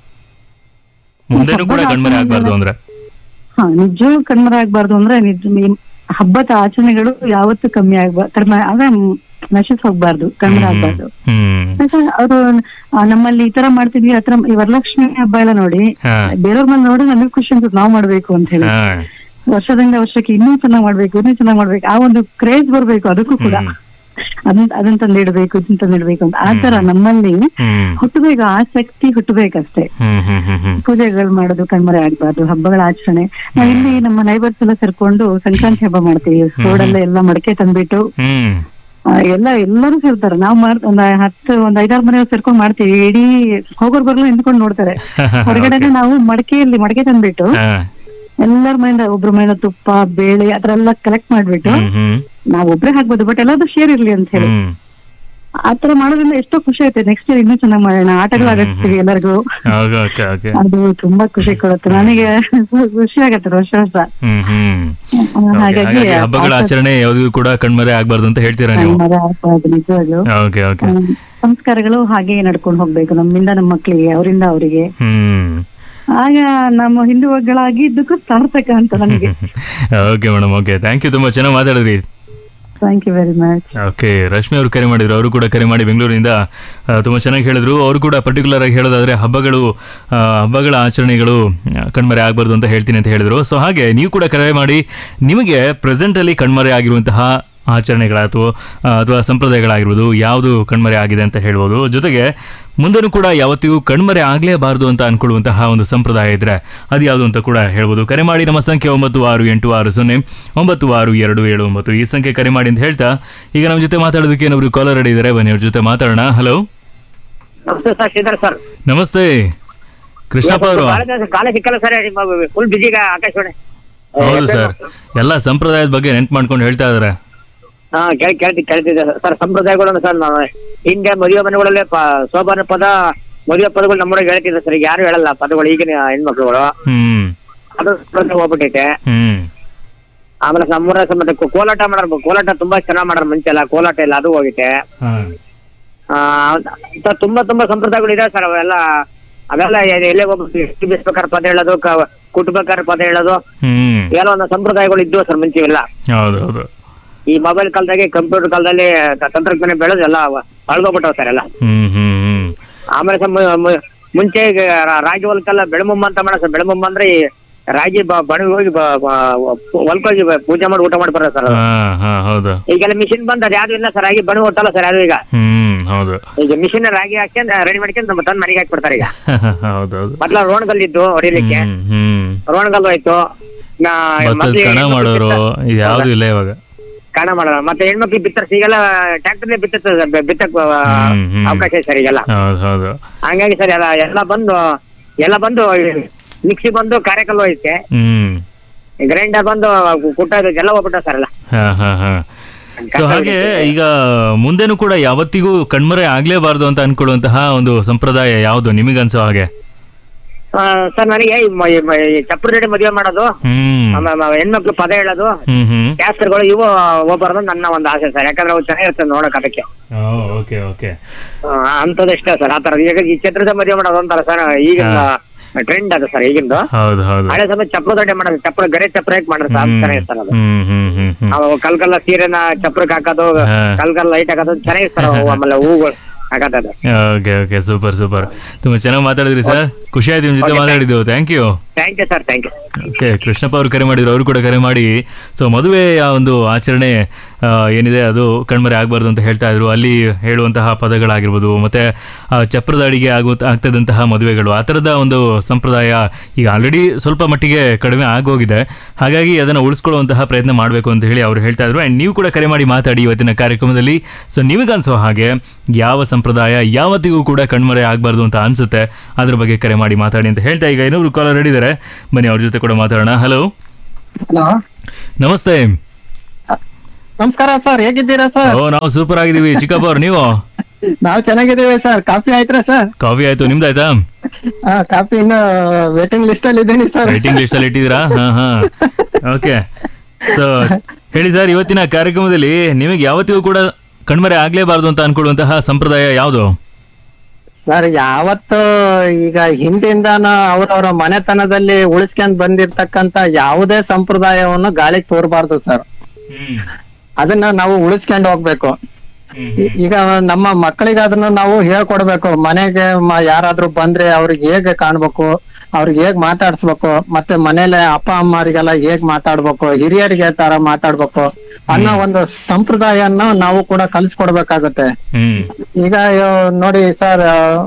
Speaker 1: ಮುಂದೆನೂ ಕೂಡ ಕಣ್ಮರೆ ಆಗ್ಬಾರ್ದು ಅಂದ್ರೆ
Speaker 2: ಹಾ ನಿಜ ಕಣ್ಮರೆ ಆಗ್ಬಾರ್ದು ಅಂದ್ರೆ ನಿಜ ಈ ಹಬ್ಬದ ಆಚರಣೆಗಳು ಯಾವತ್ತೂ ಕಮ್ಮಿ ಆಗ್ಬಾರ್ದು ಕಡಿಮೆ ಅಂದ್ರೆ ಮ್, ನಶಿಸ್ ಹೋಗ್ಬಾರ್ದು ಕಣ್ಮರೆ ಆಗ್ಬಾರ್ದು
Speaker 1: ಹ್ಮ್
Speaker 2: ಅವರು ನಮ್ಮಲ್ಲಿ ಈ ತರ ಮಾಡ್ತಿದ್ವಿ ಆತರ ಈ ವರಲಕ್ಷ್ಮಿ ಹಬ್ಬ ಎಲ್ಲ ನೋಡಿ
Speaker 1: ಹಾ
Speaker 2: ಬೇರೆಯವ್ರ ಮೇಲೆ ನೋಡಿ ನಮಗೆ ಖುಷಿ ಅನ್ಸುತ್ತೆ ನಾವ್ ಮಾಡ್ಬೇಕು ಅಂತ ಹೇಳಿ
Speaker 1: ಹಾ
Speaker 2: ವರ್ಷದಿಂದ ವರ್ಷಕ್ಕೆ ಇನ್ನೂ ಚೆನ್ನಾಗ್ ಮಾಡ್ಬೇಕು ಇನ್ನೂ ಚೆನ್ನಾಗ್ ಮಾಡ್ಬೇಕು ಆ ಒಂದು ಕ್ರೇಜ್ ಬರ್ಬೇಕು ಅದಕ್ಕೂ ಕೂಡ ಅದನ್ನ ಅದನ್ನ ತಂದಿಡ್ಬೇಕು ಇದನ್ನ ತಂದಿಡ್ಬೇಕು ಅಂತ ಆ ತರ ನಮ್ಮಲ್ಲಿ
Speaker 1: ಹ್ಮ್
Speaker 2: ಹುಟ್ಟಬೇಕು ಆಸಕ್ತಿ ಹುಟ್ಟಬೇಕಷ್ಟೇ
Speaker 1: ಹ್ಮ್ ಹ್ಮ್ ಹ್ಮ್ ಹ್ಮ್
Speaker 2: ಪೂಜೆಗಳು ಮಾಡೋದು ಕಣ್ಮರೆ ಆಗ್ಬಾರ್ದು ಹಬ್ಬಗಳ ಆಚರಣೆ ನಾವ್ ಇಲ್ಲಿ ನಮ್ಮ ನೈಬರ್ಸ್ ಎಲ್ಲ ಸೇರ್ಕೊಂಡು ಸಂಕ್ರಾಂತಿ ಹಬ್ಬ ಮಾಡ್ತೀವಿ ರೋಡಲ್ಲೇ ಎಲ್ಲ ಮಡಕೆ ತಂದ್ಬಿಟ್ಟು
Speaker 1: ಹ್ಮ್
Speaker 2: ಆ, ಎಲ್ಲ ಎಲ್ಲರೂ ಸೇರ್ತಾರೆ ನಾವ್ ಮಾಡ್ ಒಂದ್ ಹತ್ತು ಒಂದ್ ಐದಾರು ಮನೆಯವ್ರು ಸೇರ್ಕೊಂಡ್ ಮಾಡ್ತೀವಿ ಇಡೀ ಹೋಗೋರ್ ಬರ್ಲು ನಿಂತ್ಕೊಂಡು ನೋಡ್ತಾರೆ ಹೊರಗಡೆನೆ ನಾವು ಮಡಕೆಯಲ್ಲಿ ಮಡಕೆ ತಂದ್ಬಿಟ್ಟು
Speaker 1: ಹಾ.
Speaker 2: ಎಲ್ಲರ ಮನೆಯಿಂದ ಒಬ್ರ ಮನೆಯಿಂದ ತುಪ್ಪ ಬೇಳೆ ಅದ್ರ ಎಲ್ಲ ಕಲೆಕ್ಟ್ ಮಾಡ್ಬಿಟ್ಟು
Speaker 1: ಹ್ಮ್ ಹ್ಮ್
Speaker 2: ನಾವ್ ಒಬ್ರೇ ಹಾಕ್ಬೋದು ಬಟ್ ಎಲ್ಲಾದ್ರು ಶೇರ್ ಇರ್ಲಿ ಅಂತ ಹೇಳಿ
Speaker 1: ಹ್ಮ್
Speaker 2: ಆತರ ಮಾಡೋದ್ರಿಂದ ಎಷ್ಟೋ ಖುಷಿ ಆಯ್ತು ನೆಕ್ಸ್ಟ್ ಇಯರ್ ಇನ್ನೂ ಚೆನ್ನಾಗಿ ಮಾಡೋಣ ಆಟಗಳು ಆಡಿಸ್ತೀವಿ ಎಲ್ಲರಿಗೂ
Speaker 1: ಓಕೆ ಓಕೆ ಓಕೆ
Speaker 2: ಅದು ತುಂಬಾ ಖುಷಿ ಕೊಡುತ್ತೆ ನನಗೆ ಖುಷಿ ಆಗತ್ತೆ ವರ್ಷ ವರ್ಷ
Speaker 1: ಹ್ಮ್ ಹ್ಮ್
Speaker 2: ಆ,
Speaker 1: Okay,
Speaker 2: ಹಾಗಾಗಿ
Speaker 1: ಹಾಗಾಗಿ ಹಬ್ಬಗಳ
Speaker 2: ಆಸಕ್ತಿ
Speaker 1: ಆಚರಣೆ ಯಾವ್ದು ಕೂಡ ಕಣ್ಮರೆ ಆಗ್ಬಾರ್ದು ಅಂತ ಹೇಳ್ತೀರಾ ನೀವು
Speaker 2: ಮರ ಆಗ್ಬಾರ್ದು ನಿಜವಾಗ್ಲೂ
Speaker 1: ಓಕೆ ಓಕೆ
Speaker 2: ಆ, ಸಂಸ್ಕಾರಗಳು ಹಾಗೆ ನಡ್ಕೊಂಡು ಹೋಗ್ಬೇಕು ನಮ್ಮಿಂದ ನಮ್ಮ ಮಕ್ಕಳಿಗೆ ಅವರಿಂದ ಅವರಿಗೆ
Speaker 1: ಹ್ಮ್
Speaker 2: ಆಗ ನಮ್ಮ ಹಿಂದೂಗಳಾಗಿದ್ದಕ್ಕೂ ಸಾರ್ಥಕ ಅಂತ ನನಗೆ
Speaker 1: okay madam okay thank you ತುಂಬಾ ಚೆನ್ನಾಗಿ ಮಾತಾಡಿದ್ರಿ
Speaker 2: thank you very much
Speaker 1: okay Rashmi ಅವರು ಕರೆ ಮಾಡಿದ್ರು ಅವರು ಕೂಡ ಕರೆ ಮಾಡಿ ಬೆಂಗಳೂರಿನಿಂದ ಆ, ತುಂಬ ಚೆನ್ನಾಗಿ ಹೇಳಿದ್ರು ಅವರು ಕೂಡ ಪರ್ಟಿಕ್ಯುಲರ್ ಆಗಿ ಹೇಳೋದಾದ್ರೆ ಹಬ್ಬಗಳು ಆ, ಹಬ್ಬಗಳ ಆಚರಣೆಗಳು ಆ, ಕಣ್ಮರೆ ಆಗಬಾರ್ದು ಅಂತ ಹೇಳ್ತೀನಿ ಅಂತ ಹೇಳಿದ್ರು ಸೊ ಹಾಗೆ ನೀವು ಕೂಡ ಕರೆ ಮಾಡಿ ನಿಮಗೆ ಪ್ರೆಸೆಂಟಲ್ಲಿ ಕಣ್ಮರೆ ಆಗಿರುವಂತಹ ಆಚರಣೆಗಳಾಯ್ತು ಅಥವಾ ಸಂಪ್ರದಾಯಗಳಾಗಿರ್ಬೋದು ಯಾವುದು ಕಣ್ಮರೆ ಆಗಿದೆ ಅಂತ ಹೇಳ್ಬೋದು ಜೊತೆಗೆ ಮುಂದೆನೂ ಕೂಡ ಯಾವತ್ತಿಗೂ ಕಣ್ಮರೆ ಆಗಲೇಬಾರ್ದು ಅಂತ ಅನ್ಕೊಳ್ಳುವಂತಹ ಒಂದು ಸಂಪ್ರದಾಯ ಇದ್ರೆ ಅದು ಯಾವುದು ಅಂತ ಕೂಡ ಹೇಳ್ಬೋದು ಕರೆ ಮಾಡಿ ನಮ್ಮ ಸಂಖ್ಯೆ ಒಂಬತ್ತು ಆರು ಎಂಟು ಆರು ಸೊನ್ನೆ ಒಂಬತ್ತು ಆರು ಎರಡು ಏಳು ಒಂಬತ್ತು ಈ ಸಂಖ್ಯೆ ಕರೆ ಮಾಡಿ ಅಂತ ಹೇಳ್ತಾ ಈಗ ನಮ್ಮ ಜೊತೆ ಮಾತಾಡೋದಕ್ಕೆ ಏನೊಬ್ರು ಕಾಲರ್ ರೆಡಿ ಇದ್ದಾರೆ ಬನ್ನಿ ಅವ್ರ ಜೊತೆ ಮಾತಾಡೋಣ ಹಲೋ
Speaker 8: ನಮಸ್ತೆ ಸರ್ ಶ್ರೀಧರ್ ಸರ್
Speaker 1: ನಮಸ್ತೆ ಕೃಷ್ಣಪ್ಪ ಅವರು
Speaker 8: ಕಾಲೇಜ್ ಸಿಕ್ಕಲ್ಲ ಸರ್ ನಿಮ್ಮ ಫುಲ್ ಬಿಜಿಗ ಆಕಾಶವಾಣಿ
Speaker 1: ಹೌದು ಸರ್ ಎಲ್ಲ ಸಂಪ್ರದಾಯದ ಬಗ್ಗೆ ನೆನ್ಪು ಮಾಡ್ಕೊಂಡು ಹೇಳ್ತಾ ಇದಾರೆ
Speaker 8: ಹಾ ಕೇಳಿ ಕೇಳ್ತಿ ಕೇಳ್ತಿದ್ದೆ ಸರ್ ಸಂಪ್ರದಾಯಗಳು ಸರ್ ನಾನು ಹಿಂದೆ ಮದುವೆ ಮನೆಗಳಲ್ಲಿ ಪ- ಸೋಬಾನ ಪದ ಮದುವೆ ಪದಗಳು ನಮ್ಮೊಳಗೆ ಹೇಳ್ತಿದ್ದೆ ಸರ್ ಈಗ ಯಾರು ಹೇಳಲ್ಲ ಪದಗಳು ಈಗಿನ ಹೆಣ್ಮಕ್ಳುಗಳು
Speaker 1: ಹ್ಮ್
Speaker 8: ಅದು ಸಂಪ್ರದಾಯ ಹೋಗ್ಬಿಟ್ಟೈತೆ
Speaker 1: ಹ್ಮ್
Speaker 8: ಆಮೇಲೆ ನಮ್ಮೂರ ಮತ್ತೆ ಕೋ- ಕೋಲಾಟ ಮಾಡೋರು ಕೋಲಾಟ ತುಂಬಾ ಚೆನ್ನಾಗ್ ಮಾಡೋರು ಮುಂಚೆ ಎಲ್ಲ ಕೋಲಾಟ ಇಲ್ಲ ಅದು ಹೋಗೈತೆ
Speaker 1: ಹಾ.
Speaker 8: ಆ, ಅಂತ ತುಂಬಾ ತುಂಬಾ ಸಂಪ್ರದಾಯಗಳು ಇದೆ ಸರ್ ಅವೆಲ್ಲ ಅವೆಲ್ಲ ಎ- ಎಲ್ಲೇ ಹೋಗ್ಬೇಕು ಬೀಸ್ಬೇಕಾದ್ರೆ ಪದ ಹೇಳೋದು ಕ- ಕುಟ್ಬೇಕಾದ್ರೆ ಪದ ಹೇಳೋದು
Speaker 1: ಹ್ಮ್
Speaker 8: ಎಲ್ಲ ಒಂದು ಸಂಪ್ರದಾಯಗಳು ಇದ್ವು ಸರ್ ಮುಂಚೆ ಎಲ್ಲ
Speaker 1: ಹೌದು ಹೌದು
Speaker 8: ಈ ಮೊಬೈಲ್ ಕಾಲದಾಗೆ ಕಂಪ್ಯೂಟರ್ ಕಾಲದಲ್ಲಿ ತ- ತಂತ್ರಜ್ಞಾನ ಬೆಳೆದು ಎಲ್ಲ ಅಳ್ಗೋಗ್ಬಿಟ್ಟವ್ ಸರ್ ಎಲ್ಲ
Speaker 1: ಹ್ಮ್ ಹ್ಮ್ ಹ್ಮ್
Speaker 8: ಆಮೇಲೆ ಸರ್ ಮು- ಮು- ಮುಂಚೆ ಈಗ ರಾ- ರಾಗಿ ಹೊಲಕ್ಕೆಲ್ಲ ಬೆಳಮುಮ್ಮ ಅಂತ ಮಾಡೋ ಸರ್ ಬೆಳಮುಮ್ಮ ಅಂದ್ರೆ ಈ ರಾಗಿ ಬ- ಬಣವಿ ಹೋಗಿ ಬ- ಬ- ಹೊಲಕ್ಕೋಗಿ ಬ- ಪೂಜೆ ಮಾಡಿ ಊಟ ಮಾಡಿ ಬರೋದು ಸರ್ ಅದು.
Speaker 1: ಹಾ ಹಾ ಹೌದು
Speaker 8: ಈಗೆಲ್ಲ ಮಿಷಿನ್ ಬಂದ್ ಅದು ಯಾವ್ದು ಇಲ್ಲ ಸರ್ ರಾಗಿ ಬಣವಿ ಹೊಟ್ಟಲ್ಲ ಸರ್ ಯಾರು ಈಗ
Speaker 1: ಹ್ಮ್ ಹೌದು
Speaker 8: ಈಗ ಮಿಷಿನ್ ರಾಗಿ ಹಾಕ್ಯಂಡ್ ರೆಡಿ ಮಾಡ್ಕೊಂಡು ನಮ್ಮ ತಂದು ಮನೆಗೆ ಹಾಕ್ಬಿಡ್ತಾರೆ ಈಗ
Speaker 1: ಹೌದು ಹೌದು
Speaker 8: ಮೊದ್ಲ ರೋಣಗಲ್ ಇದ್ದು ಹೊಡಿಲಿಕ್ಕೆ
Speaker 1: ಹ್ಮ್ ಹ್ಮ್
Speaker 8: ರೋಣಗಲ್ ಹೋಯ್ತು ನಾ-
Speaker 1: ಭತ್ತದ
Speaker 8: ಮೊದ್ಲು
Speaker 1: ಕಣ
Speaker 8: ಹೆಣ್ಮಕ್ಳು
Speaker 1: ಮಾಡೋರು
Speaker 8: ಬಿತ್ತ-
Speaker 1: ಇದು ಯಾವ್ದು ಇಲ್ಲ ಇವಾಗ
Speaker 8: ಕಣ ಮಾಡೋಣ ಮತ್ತೆ ಹೆಣ್ಮಕ್ಳು ಬಿತ್ತರ್ಸ್ ಈಗೆಲ್ಲ ಟ್ರ್ಯಾಕ್ಟರ್ಲೆ ಬಿತ್ತ ಬಿತ್ತಕ್ ಆ,
Speaker 1: ಹ್ಮ್, ಹ್ಮ್.
Speaker 8: ಅವಕಾಶ ಇದೆ ಸರ್ ಈಗೆಲ್ಲ
Speaker 1: ಹೌದು ಹೌದು
Speaker 8: ಹಂಗಾಗಿ ಸರ್ ಎಲ್ಲ ಎಲ್ಲ ಬಂದು ಎಲ್ಲ ಬಂದು ಮಿಕ್ಸಿ ಬಂದು ಕಾರ್ಯಕಲ್ಲು ಐತೆ
Speaker 1: ಹ್ಮ್
Speaker 8: ಗ್ರೈಂಡರ್ ಬಂದು ಕುಟ್ಟೋದು ಎಲ್ಲ ಹೋಗ್ಬಿಟ್ಟ ಸರ್ ಎಲ್ಲ
Speaker 1: ಹಾ ಹಾ ಹಾ ಸೊ ಹಾಗೆ ಈಗ ಮುಂದೆನೂ ಕೂಡ ಯಾವತ್ತಿಗೂ ಕಣ್ಮರೆ ಆಗ್ಲೇಬಾರ್ದು ಅಂತ ಅನ್ಕೊಳ್ಳುವಂತಹ ಒಂದು ಸಂಪ್ರದಾಯ ಯಾವುದು ನಿಮಗನ್ಸೋ ಹಾಗೆ
Speaker 8: ಆ, ಸರ್ ನನಗೆ ಈ ಮ- ಈ ಮ- ಈ ಚಪ್ಪರ ಜಡೆ ಮದುವೆ ಮಾಡೋದು
Speaker 1: ಹ್ಮ್
Speaker 8: ಆಮೇಲೆ ಮ- ಹೆಣ್ಮಕ್ಳು ಪದ ಹೇಳೋದು
Speaker 1: ಹ್ಮ್ ಹ್ಮ್
Speaker 8: ಕ್ಯಾಸ್ಟರ್ಗಳು ಇವು ಹೋಗ್ಬಾರ್ದು ನನ್ನ ಒಂದು ಆಸೆ ಸರ್ ಯಾಕಂದ್ರೆ ಅವು ಚೆನ್ನಾಗಿರ್ತದೆ ನೋಡಕ್ ಅದಕ್ಕೆ
Speaker 1: ಓಕೆ ಓಕೆ
Speaker 8: ಆ, ಅಂಥದ್ದು ಇಷ್ಟ ಸರ್ ಆ ತರ ಈಗ ಈ ಛತ್ರದ ಮದುವೆ ಮಾಡೋದು ಅಂತಾರ ಸರ್ ಈಗಿನ ಟ್ರೆಂಡ್ ಅದು ಸರ್ ಈಗಿಂದು
Speaker 1: ಹೌದು ಹೌದು
Speaker 8: ಹಳೆ ಸಮಯ ಚಪ್ಪರ ದೊಡ್ಡ ಮಾಡೋದು ಚಪ್ಪರ ಗರೆ ಚಪ್ಪರ ಹಾಕಿ ಮಾಡ್ತಾರೆ ಸರ್ ಅದು ಚೆನ್ನಾಗಿರ್ತಾರೆ ಅದು
Speaker 1: ಹ್ಮ್ ಹ್ಮ್ ಹ್ಮ್ ಹ್ಮ್
Speaker 8: ಅವು ಕಲ್ಕಲ್ಲ ಸೀರೆನ ಚಪ್ರಕ್ ಹಾಕೋದು
Speaker 1: ಹಾ.
Speaker 8: ಕಲ್ಕಲ್ಲ ಲೈಟ್ ಹಾಕೋದು ಚೆನ್ನಾಗಿರ್ತಾರ ಅವು ಆಮೇಲೆ ಹೂಗಳು ಹಾಕೋದು
Speaker 1: ಓಕೆ ಓಕೆ ಸೂಪರ್ ಸೂಪರ್ ತುಂಬಾ ಚೆನ್ನಾಗಿ ಮಾತಾಡಿದ್ರಿ ಸರ್ ಖುಷಿ ಆಯ್ತು ನಿಮ್ ಜೊತೆ
Speaker 8: Okay,
Speaker 1: ಮಾತಾಡಿದ್ದು thank you
Speaker 8: thank you sir thank you
Speaker 1: okay Krishnappa ಅವರು ಕರೆ ಮಾಡಿದ್ರು ಅವರು ಕೂಡ ಕರೆ ಮಾಡಿ ಸೊ ಮದುವೆಯ ಒಂದು ಆಚರಣೆ ಆ, ಏನಿದೆ ಅದು ಕಣ್ಮರೆ ಆಗಬಾರ್ದು ಅಂತ ಹೇಳ್ತಾ ಇದ್ರು ಅಲ್ಲಿ ಹೇಳುವಂತಹ ಪದಗಳಾಗಿರ್ಬೋದು ಮತ್ತೆ ಆ, ಚಪ್ರದ ಅಡಿಗೆ ಆಗುವ ಆಗ್ತದಂತಹ ಮದುವೆಗಳು ಆ ಥರದ ಒಂದು ಸಂಪ್ರದಾಯ ಈಗ ಆಲ್ರೆಡಿ ಸ್ವಲ್ಪ ಮಟ್ಟಿಗೆ ಕಡಿಮೆ ಆಗೋಗಿದೆ ಹಾಗಾಗಿ ಅದನ್ನು ಉಳಿಸ್ಕೊಳ್ಳುವಂತಹ ಪ್ರಯತ್ನ ಮಾಡಬೇಕು ಅಂತ ಹೇಳಿ ಅವರು ಹೇಳ್ತಾ ಇದ್ರು ಆ್ಯಂಡ್ ನೀವು ಕೂಡ ಕರೆ ಮಾಡಿ ಮಾತಾಡಿ ಇವತ್ತಿನ ಕಾರ್ಯಕ್ರಮದಲ್ಲಿ ಸೊ ನಿಮಗನ್ಸೋ ಹಾಗೆ ಯಾವ ಸಂಪ್ರದಾಯ ಯಾವತ್ತಿಗೂ ಕೂಡ ಕಣ್ಮರೆ ಆಗಬಾರ್ದು ಅಂತ ಅನ್ಸುತ್ತೆ ಅದ್ರ ಬಗ್ಗೆ ಕರೆ ಮಾಡಿ ಮಾತಾಡಿ ಅಂತ ಹೇಳ್ತಾ ಈಗ ಇನ್ನೊಬ್ರು ಕಾಲರ್ ರೆಡಿದ್ದಾರೆ ಬನ್ನಿ ಅವ್ರ ಜೊತೆ ಕೂಡ ಮಾತಾಡೋಣ ಹಲೋ
Speaker 9: ಹಲೋ
Speaker 1: ನಮಸ್ತೆ
Speaker 9: ನಮಸ್ಕಾರ ಸರ್ ಹೇಗಿದ್ದೀರಾ ಸರ್
Speaker 1: ಓ ನಾವು ಸೂಪರ್ ಆಗಿದ್ದೀವಿ ಚಿಕ್ಕಪ್ಪ ಅವ್ರು ನೀವು
Speaker 9: ನಾವು ಚೆನ್ನಾಗಿದ್ದೀವಿ ಸರ್ ಕಾಫಿ ಆಯ್ತಾ ಸರ್
Speaker 1: ಕಾಫಿ ಆಯ್ತು ನಿಮ್ದಾಯ್ತಾ
Speaker 9: ಹಾ ಕಾಫಿ ಇನ್ನು ವೇಟಿಂಗ್ ಲಿಸ್ಟ್ ಅಲ್ಲಿ ಇದ್ದೀನಿ ಸರ್
Speaker 1: ವೇಟಿಂಗ್ ಲಿಸ್ಟ್ ಅಲ್ಲಿ ಇಟ್ಟಿದ್ದೀರಾ ಹಾ ಹಾ ಓಕೆ ಸೊ ಹೇಳಿ ಸರ್ ಇವತ್ತಿನ ಕಾರ್ಯಕ್ರಮದಲ್ಲಿ ನಿಮಗೆ ಯಾವತ್ತಿಗೂ ಕೂಡ ಕಣ್ಮರೆ ಆಗ್ಲೇಬಾರ್ದು ಅಂತ ಅನ್ಕೊಳ್ಳುವಂತಹ ಸಂಪ್ರದಾಯ ಯಾವುದು
Speaker 9: ಸರ್ ಯಾವತ್ತು ಈಗ ಹಿಂದಿಂದಾನ ಅವ್ರವ್ರ ಮನೆತನದಲ್ಲಿ ಉಳಿಸ್ಕೊಂಡ್ ಬಂದಿರ್ತಕ್ಕಂತ ಯಾವುದೇ ಸಂಪ್ರದಾಯವನ್ನು ಗಾಳಿಗೆ ತೋರ್ಬಾರ್ದು ಸರ್ ಅದನ್ನ ನಾವು ಉಳಿಸ್ಕೊಂಡು ಹೋಗ್ಬೇಕು ಈ- ಈಗ ನಮ್ಮ ಮಕ್ಕಳಿಗೆ ಅದನ್ನ ನಾವು ಹೇಳ್ಕೊಡ್ಬೇಕು ಮನೆಗೆ ಮ- ಯಾರಾದ್ರೂ ಬಂದ್ರೆ ಅವ್ರಿಗೆ ಹೇಗೆ ಕಾಣ್ಬೇಕು ಅವ್ರಿಗೆ ಹೇಗ್ ಮಾತಾಡ್ಸ್ಬೇಕು ಮತ್ತೆ ಮನೇಲೆ ಅಪ್ಪ ಅಮ್ಮರಿಗೆಲ್ಲ ಹೇಗ್ ಮಾತಾಡ್ಬೇಕು ಹಿರಿಯರಿಗೆ ತರ ಮಾತಾಡ್ಬೇಕು ಅನ್ನೋ ಒಂದು ಸಂಪ್ರದಾಯನ ನಾವು ಕೂಡ ಕಲಿಸ್ಕೊಡ್ಬೇಕಾಗತ್ತೆ
Speaker 1: ಹ್ಮ್
Speaker 9: ಈಗ ಆ, ನೋಡಿ ಸರ್